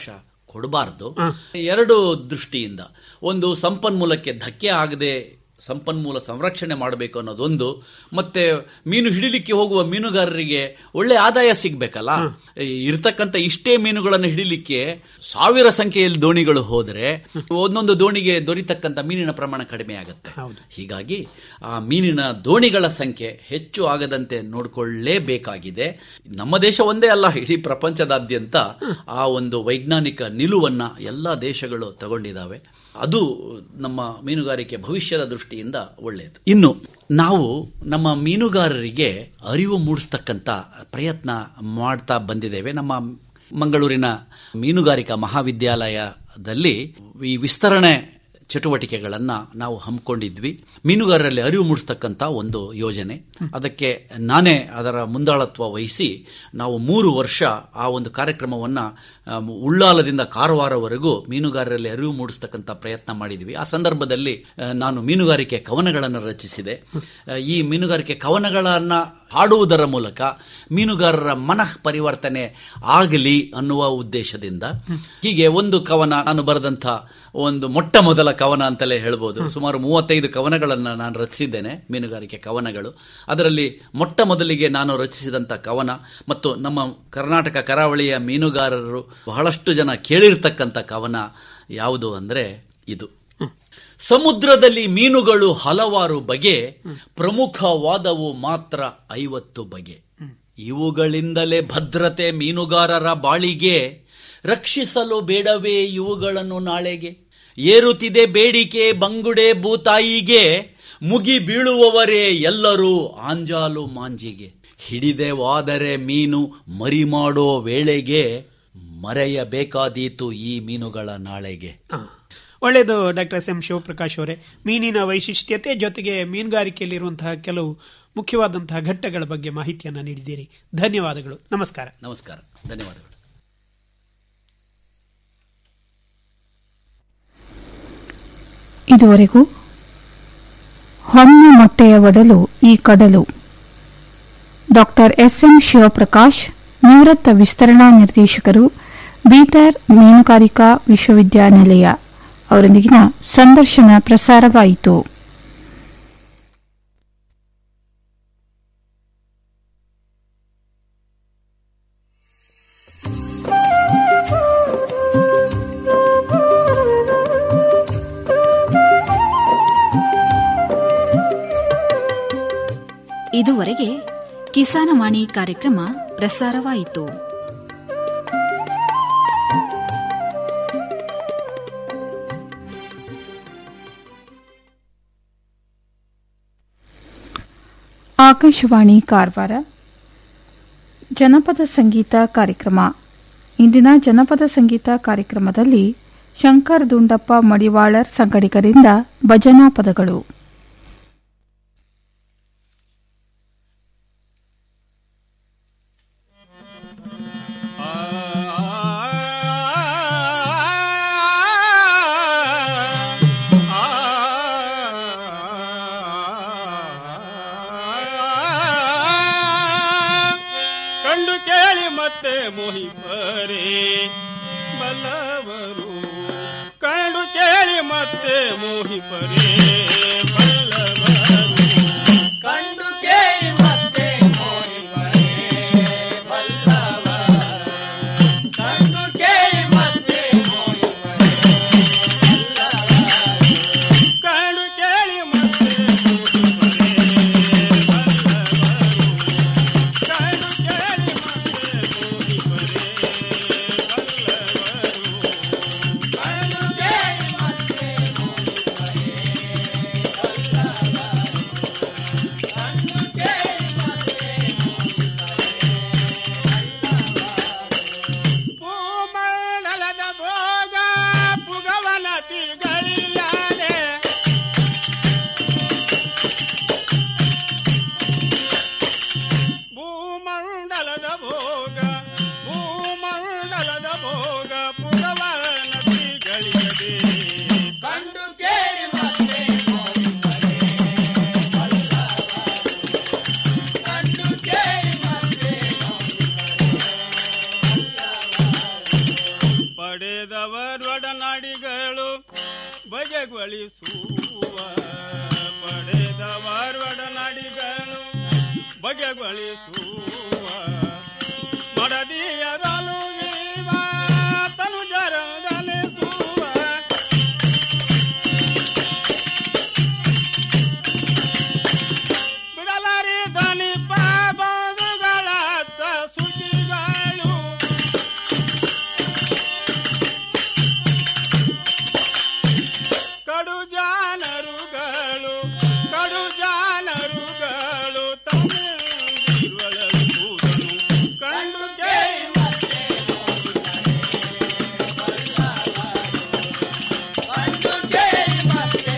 ಕೊಡಬಾರದು ಎರಡು ದೃಷ್ಟಿಯಿಂದ ಒಂದು ಸಂಪನ್ಮೂಲಕ್ಕೆ ಧಕ್ಕೆ ಆಗದೆ ಸಂಪನ್ಮೂಲ ಸಂರಕ್ಷಣೆ ಮಾಡಬೇಕು ಅನ್ನೋದೊಂದು ಮತ್ತೆ ಮೀನು ಹಿಡಿಲಿಕ್ಕೆ ಹೋಗುವ ಮೀನುಗಾರರಿಗೆ ಒಳ್ಳೆ ಆದಾಯ ಸಿಗ್ಬೇಕಲ್ಲ ಇರ್ತಕ್ಕಂಥ ಇಷ್ಟೇ ಮೀನುಗಳನ್ನು ಹಿಡಿಲಿಕ್ಕೆ ಸಾವಿರ ಸಂಖ್ಯೆಯಲ್ಲಿ ದೋಣಿಗಳು ಹೋದರೆ ಒಂದೊಂದು ದೋಣಿಗೆ ದೊರೀತಕ್ಕಂಥ ಮೀನಿನ ಪ್ರಮಾಣ ಕಡಿಮೆ ಆಗುತ್ತೆ ಹೌದು. ಹೀಗಾಗಿ ಆ ಮೀನಿನ ದೋಣಿಗಳ ಸಂಖ್ಯೆ ಹೆಚ್ಚು ಆಗದಂತೆ ನೋಡಿಕೊಳ್ಳಲೇಬೇಕಾಗಿದೆ ನಮ್ಮ ದೇಶ ಒಂದೇ ಅಲ್ಲ ಇಡೀ ಪ್ರಪಂಚದಾದ್ಯಂತ ಆ ಒಂದು ವೈಜ್ಞಾನಿಕ ನಿಲುವನ್ನ ಎಲ್ಲ ದೇಶಗಳು ತಗೊಂಡಿದ್ದಾವೆ ಅದು ನಮ್ಮ ಮೀನುಗಾರಿಕೆ ಭವಿಷ್ಯದ ದೃಷ್ಟಿಯಿಂದ ಒಳ್ಳೆಯದು ಇನ್ನು ನಾವು ನಮ್ಮ ಮೀನುಗಾರರಿಗೆ ಅರಿವು ಮೂಡಿಸ್ತಕ್ಕಂಥ ಪ್ರಯತ್ನ ಮಾಡ್ತಾ ಬಂದಿದ್ದೇವೆ ನಮ್ಮ ಮಂಗಳೂರಿನ ಮೀನುಗಾರಿಕಾ ಮಹಾವಿದ್ಯಾಲಯದಲ್ಲಿ ಈ ವಿಸ್ತರಣೆ ಚಟುವಟಿಕೆಗಳನ್ನ ನಾವು ಹಮ್ಮಿಕೊಂಡಿದ್ವಿ ಮೀನುಗಾರರಲ್ಲಿ ಅರಿವು ಮೂಡಿಸ್ತಕ್ಕಂಥ ಒಂದು ಯೋಜನೆ ಅದಕ್ಕೆ ನಾನೇ ಅದರ ಮುಂದಾಳತ್ವ ವಹಿಸಿ ನಾವು ಮೂರು ವರ್ಷ ಆ ಒಂದು ಕಾರ್ಯಕ್ರಮವನ್ನ ಆ, ಉಳ್ಳಾಲದಿಂದ ಕಾರವಾರವರೆಗೂ ಮೀನುಗಾರರಲ್ಲಿ ಅರಿವು ಮೂಡಿಸ್ತಕ್ಕಂಥ ಪ್ರಯತ್ನ ಮಾಡಿದ್ವಿ ಆ ಸಂದರ್ಭದಲ್ಲಿ ಆ, ನಾನು ಮೀನುಗಾರಿಕೆ ಕವನಗಳನ್ನು ರಚಿಸಿದೆ ಆ, ಈ ಮೀನುಗಾರಿಕೆ ಕವನಗಳನ್ನ ಹಾಡುವುದರ ಮೂಲಕ ಮೀನುಗಾರರ ಮನಃ ಪರಿವರ್ತನೆ ಆಗಲಿ ಅನ್ನುವ ಉದ್ದೇಶದಿಂದ ಹೀಗೆ ಒಂದು ಕವನ ನಾನು ಬರೆದಂಥ ಒಂದು ಮೊಟ್ಟ ಮೊದಲ ಕವನ ಅಂತಲೇ ಹೇಳ್ಬೋದು ಸುಮಾರು ಮೂವತ್ತೈದು ಕವನಗಳನ್ನು ನಾನು ರಚಿಸಿದ್ದೇನೆ ಮೀನುಗಾರಿಕೆ ಕವನಗಳು ಅದರಲ್ಲಿ ಮೊಟ್ಟ ಮೊದಲಿಗೆ ನಾನು ರಚಿಸಿದಂಥ ಕವನ ಮತ್ತು ನಮ್ಮ ಕರ್ನಾಟಕ ಕರಾವಳಿಯ ಮೀನುಗಾರರು ಬಹಳಷ್ಟು ಜನ ಕೇಳಿರ್ತಕ್ಕಂಥ ಕವನ ಯಾವುದು ಅಂದ್ರೆ ಇದು ಸಮುದ್ರದಲ್ಲಿ ಮೀನುಗಳು ಹಲವಾರು ಬಗೆ ಪ್ರಮುಖವಾದವು ಮಾತ್ರ ಐವತ್ತು ಬಗೆ ಇವುಗಳಿಂದಲೇ ಭದ್ರತೆ ಮೀನುಗಾರರ ಬಾಳಿಗೆ ರಕ್ಷಿಸಲು ಬೇಡವೇ ಇವುಗಳನ್ನು ನಾಳೆಗೆ ಏರುತ್ತಿದೆ ಬೇಡಿಕೆ ಬಂಗುಡೆ ಭೂತಾಯಿಗೆ ಮುಗಿ ಬೀಳುವವರೇ ಎಲ್ಲರೂ ಆಂಜಾಲು ಮಾಂಜಿಗೆ ಹಿಡಿದೆವಾದರೆ ಮೀನು ಮರಿ ಮಾಡೋ ವೇಳೆಗೆ ಮರೆಯಬೇಕಾದೀತು ಈ ಮೀನುಗಳ ನಾಳೆಗೆ ಆ. ಒಳ್ಳೆಯದು ಡಾಕ್ಟರ್ ಎಸ್ ಎಂ ಶಿವಪ್ರಕಾಶ್ ಅವರೇ ಮೀನಿನ ವೈಶಿಷ್ಟ್ಯತೆ ಜೊತೆಗೆ ಮೀನುಗಾರಿಕೆಯಲ್ಲಿರುವಂತಹ ಕೆಲವು ಮುಖ್ಯವಾದಂತಹ ಘಟ್ಟಗಳ ಬಗ್ಗೆ ಮಾಹಿತಿಯನ್ನು ನೀಡಿದ್ದೀರಿ ಧನ್ಯವಾದಗಳು ನಮಸ್ಕಾರ ನಮಸ್ಕಾರ ಧನ್ಯವಾದಗಳು ಇದುವರೆಗೂ ಹೊನ್ನ ಮೊಟ್ಟೆಯ ಒಡಲು ಈ ಕಡಲು ಡಾಕ್ಟರ್ ಎಸ್ಎಂ ಶಿವಪ್ರಕಾಶ್ ನಿವೃತ್ತ ವಿಸ್ತರಣಾ ನಿರ್ದೇಶಕರು ಬೀದರ್ ಮೀನುಗಾರಿಕಾ ವಿಶ್ವವಿದ್ಯಾನಿಲಯ ಅವರೊಂದಿಗಿನ ಸಂದರ್ಶನ ಪ್ರಸಾರವಾಯಿತು ಇದುವರೆಗೆ ಕಿಸಾನವಾಣಿ ಕಾರ್ಯಕ್ರಮ ಪ್ರಸಾರವಾಯಿತು ಆಕಾಶವಾಣಿ ಕಾರವಾರ ಜನಪದ ಸಂಗೀತ ಕಾರ್ಯಕ್ರಮ ಇಂದಿನ ಜನಪದ ಸಂಗೀತ ಕಾರ್ಯಕ್ರಮದಲ್ಲಿ ಶಂಕರ್ ದುಂಡಪ್ಪ ಮಡಿವಾಳರ್ ಸಂಗಡಿಗರಿಂದ ಭಜನಾ ಪದಗಳು ಕಂಡು ಕೇಳಿ ಮತ್ತೆ ಮೋಹಿಪರೇ ಬಲ್ಲವರು ಕಂಡು ಕೇಳಿ ಮತ್ತೆ ಮೋಹಿಪರೇ ಬಲ್ಲವರು ಕಂಡು ಕೇಳಿ ಮತ್ತೆ ಮೋಹಿಪರೇ ಬಲ್ಲವರು ಕಂಡು ಕೇಳಿ ಮತ್ತೆ ಮೋಹಿಪರೇ ಕಂಡು ಕೇಳಿ ಮತ್ತೆ ಮೋಹಿಪರೇ ಬಲ್ಲವರು ಕಂಡು ಕೇಳಿ ಮತ್ತೆ ಮೋಹಿಪರೇ ಬಲ್ಲವರು ಕಂಡು ಕೇಳಿ ಮತ್ತೆ ಮೋಹಿಪರೇ ಪಡೆದವರೊಡನಾಡಿಗಳು ಬಗೆಗೊಳಿಸುವ ಪಡೆದವರೊಡನಾಡಿಗಳು ಬಗೆಗೊಳಿಸುವ ಮಡದಿಯರಲು ವೀವ ತನು ಜರದಲಿಸುವ ಬಿಡಲಾರಿ ದನಿ ಪಾಬದುಗಳ ಸುಖಿಗಳು ಕಡು ಜಾನರುಗಳು ಕಡು ಜಾನರುಗಳು ತಮ್ಮಿರುವಳಗುವುದನು ಕಂಡು ಕೇಳಿ ಮತ್ತೆ ಕಂಡು ಕೇಳಿ ಮತ್ತೆ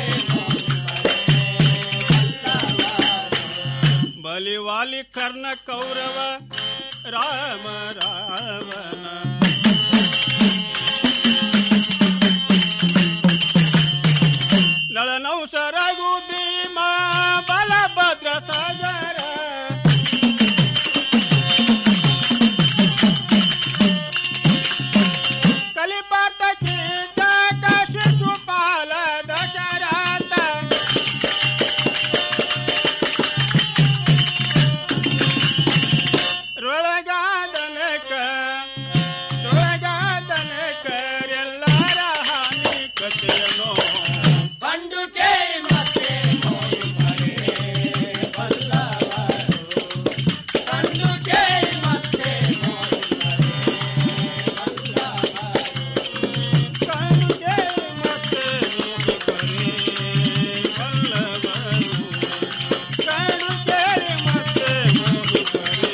ಬಲಿವಾಲಿ ಕರ್ಣ ಕೌರವ ರಾಮ ರಾವಣ ನಳನೌಷ ರಘು ಭೀಮ ಬಲಭದ್ರ ಸಾಗರ ಕಲಿಪಾತ ಕೀಚಕ ಶಿಶುಪಾಲ ದಶರಥ ರೊಳಗಾದನಕ ರೊಳಗಾದನಕರೆಲ್ಲರ ಹಾನಿ ಕಥೆಯನು ಕಂಡು ಕೇಳಿ ಮತ್ತೆ ನೋಡಿ ಬರೆ ಬಲ್ಲವರು. ಕಂಡು ಕೇಳಿ ಮತ್ತೆ ನೋಡಿ ಬರೆ ಬಲ್ಲವರು. ಕಂಡು ಕೇಳಿ ಮತ್ತೆ ನೋಡಿ ಬರೆ ಬಲ್ಲವರು. ಕಂಡು ಕೇಳಿ ಮತ್ತೆ ನೋಡಿ ಬರೆ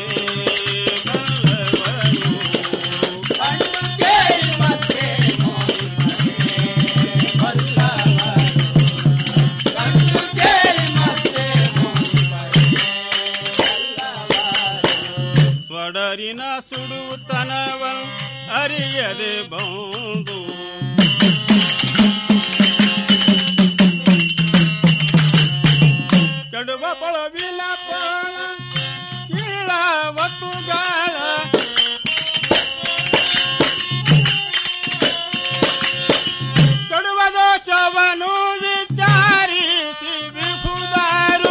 ಸ್ವಡರಿನ ಸುಡುತನವ ಅರಿಯದೆ ಬಂದು ಕೆಡುವ ಪಳವಿನ ಪಳ ಕೀಳ ಒತ್ತುಗಾಳ ಕಡುವ ದೋಷವನು ವಿಚಾರಿಸಿ ವಿಹುದಾರು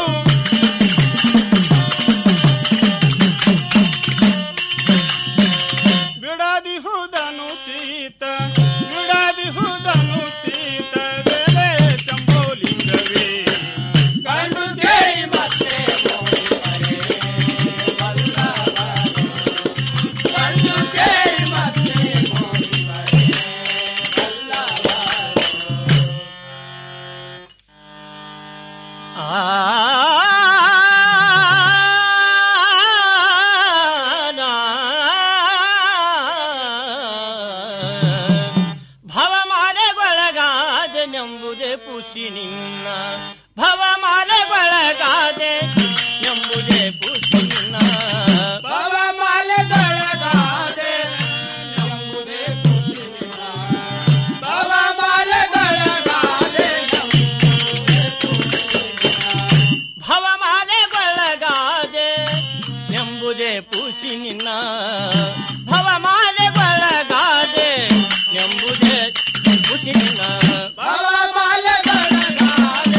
ಬಿಡದಿಹುದನು ಚೀತ ಬಿಡದಿಹುದನು ಚೀತ ವೇಳೆ ಚಂಬೋಲಿಂಗವೇ ಕಂಡು ಕೇಳಿ ಮತ್ತೆ ಕಂಡು ಕೇಳಿ ಮತ್ತೆ ಭವಮಾಲೆಗೊಳಗಾದೆನೆಂಬುದೇ ಪುಷಿ ನಿನ್ನ ಭವಮಾಲೆಗೊಳಗಾದೆ ಎಂಬುದೇ ಪುಷಿ ನಿನ್ನ ಭವಮಾಲೆಗೊಳಗಾದೆ ಎಂಬುದೇ ಪುಷ್ಪಿನ. ಭವಮಾಲೆಗೊಳಗಾದೆ ಭವಮಾಲೆಗೊಳಗಾದೆ ಎಂಬುದೇ ಪುಷಿ ನಿನ್ನ ಭವಮಾಲೆಗೊಳಗಾದೆ ಎಂಬುದೇ ಪುಷಿ ನಿನ್ನ ಭವಮಾಲೆಗೊಳಗಾದೆ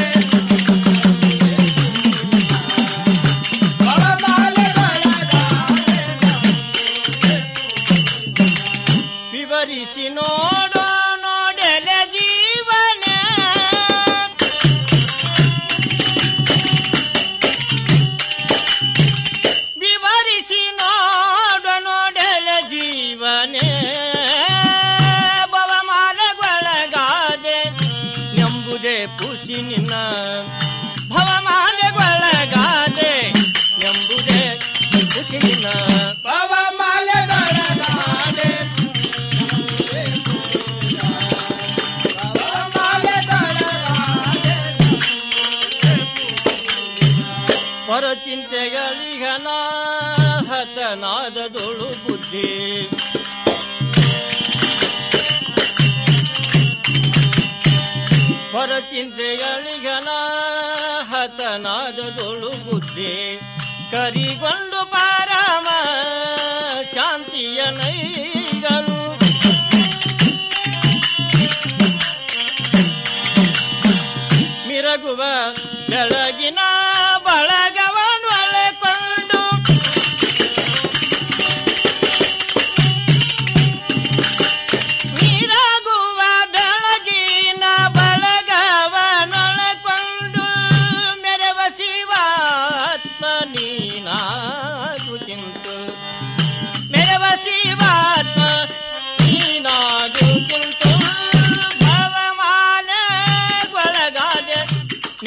ಭವಮಾಲೆಗೊಳಗಾದೆ ವಿವರಿಸಿ ನೋಡೋ ನೋಡೆಲೆ ಜೀವನೇ ವಿವರಿಸಿ ನೋಡ ನೋಡೆಲೆ ಜೀವನೇ ಭವಮಾಲೆಗೊಳಗಾದೆ ಎಂಬುದೇ ಪುಷಿ ನಿನ್ನ ಭವಮಾಲೆಗೊಳಗಾದೆ ಎಂಬುದೇ ಪುಷಿ ನಿನ್ನ ಭವಮಾಲೆಗೊಳಗಾದೆ ಪರಚಿಂತೆಗಳಿಗನ ಹತನಾದದೊಳು ಬುದ್ಧಿ ಪರಚಿಂತೆಗಳಿಗನ ಹತನಾದದೊಳು ಬುದ್ಧಿ ಕರಿಗೊಂಡು ಪರಮ ಶಾಂತಿಯ ನೈಗಲು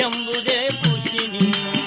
ಎಂಬುದೇ ಖುಷಿ ನಿಂಗೆ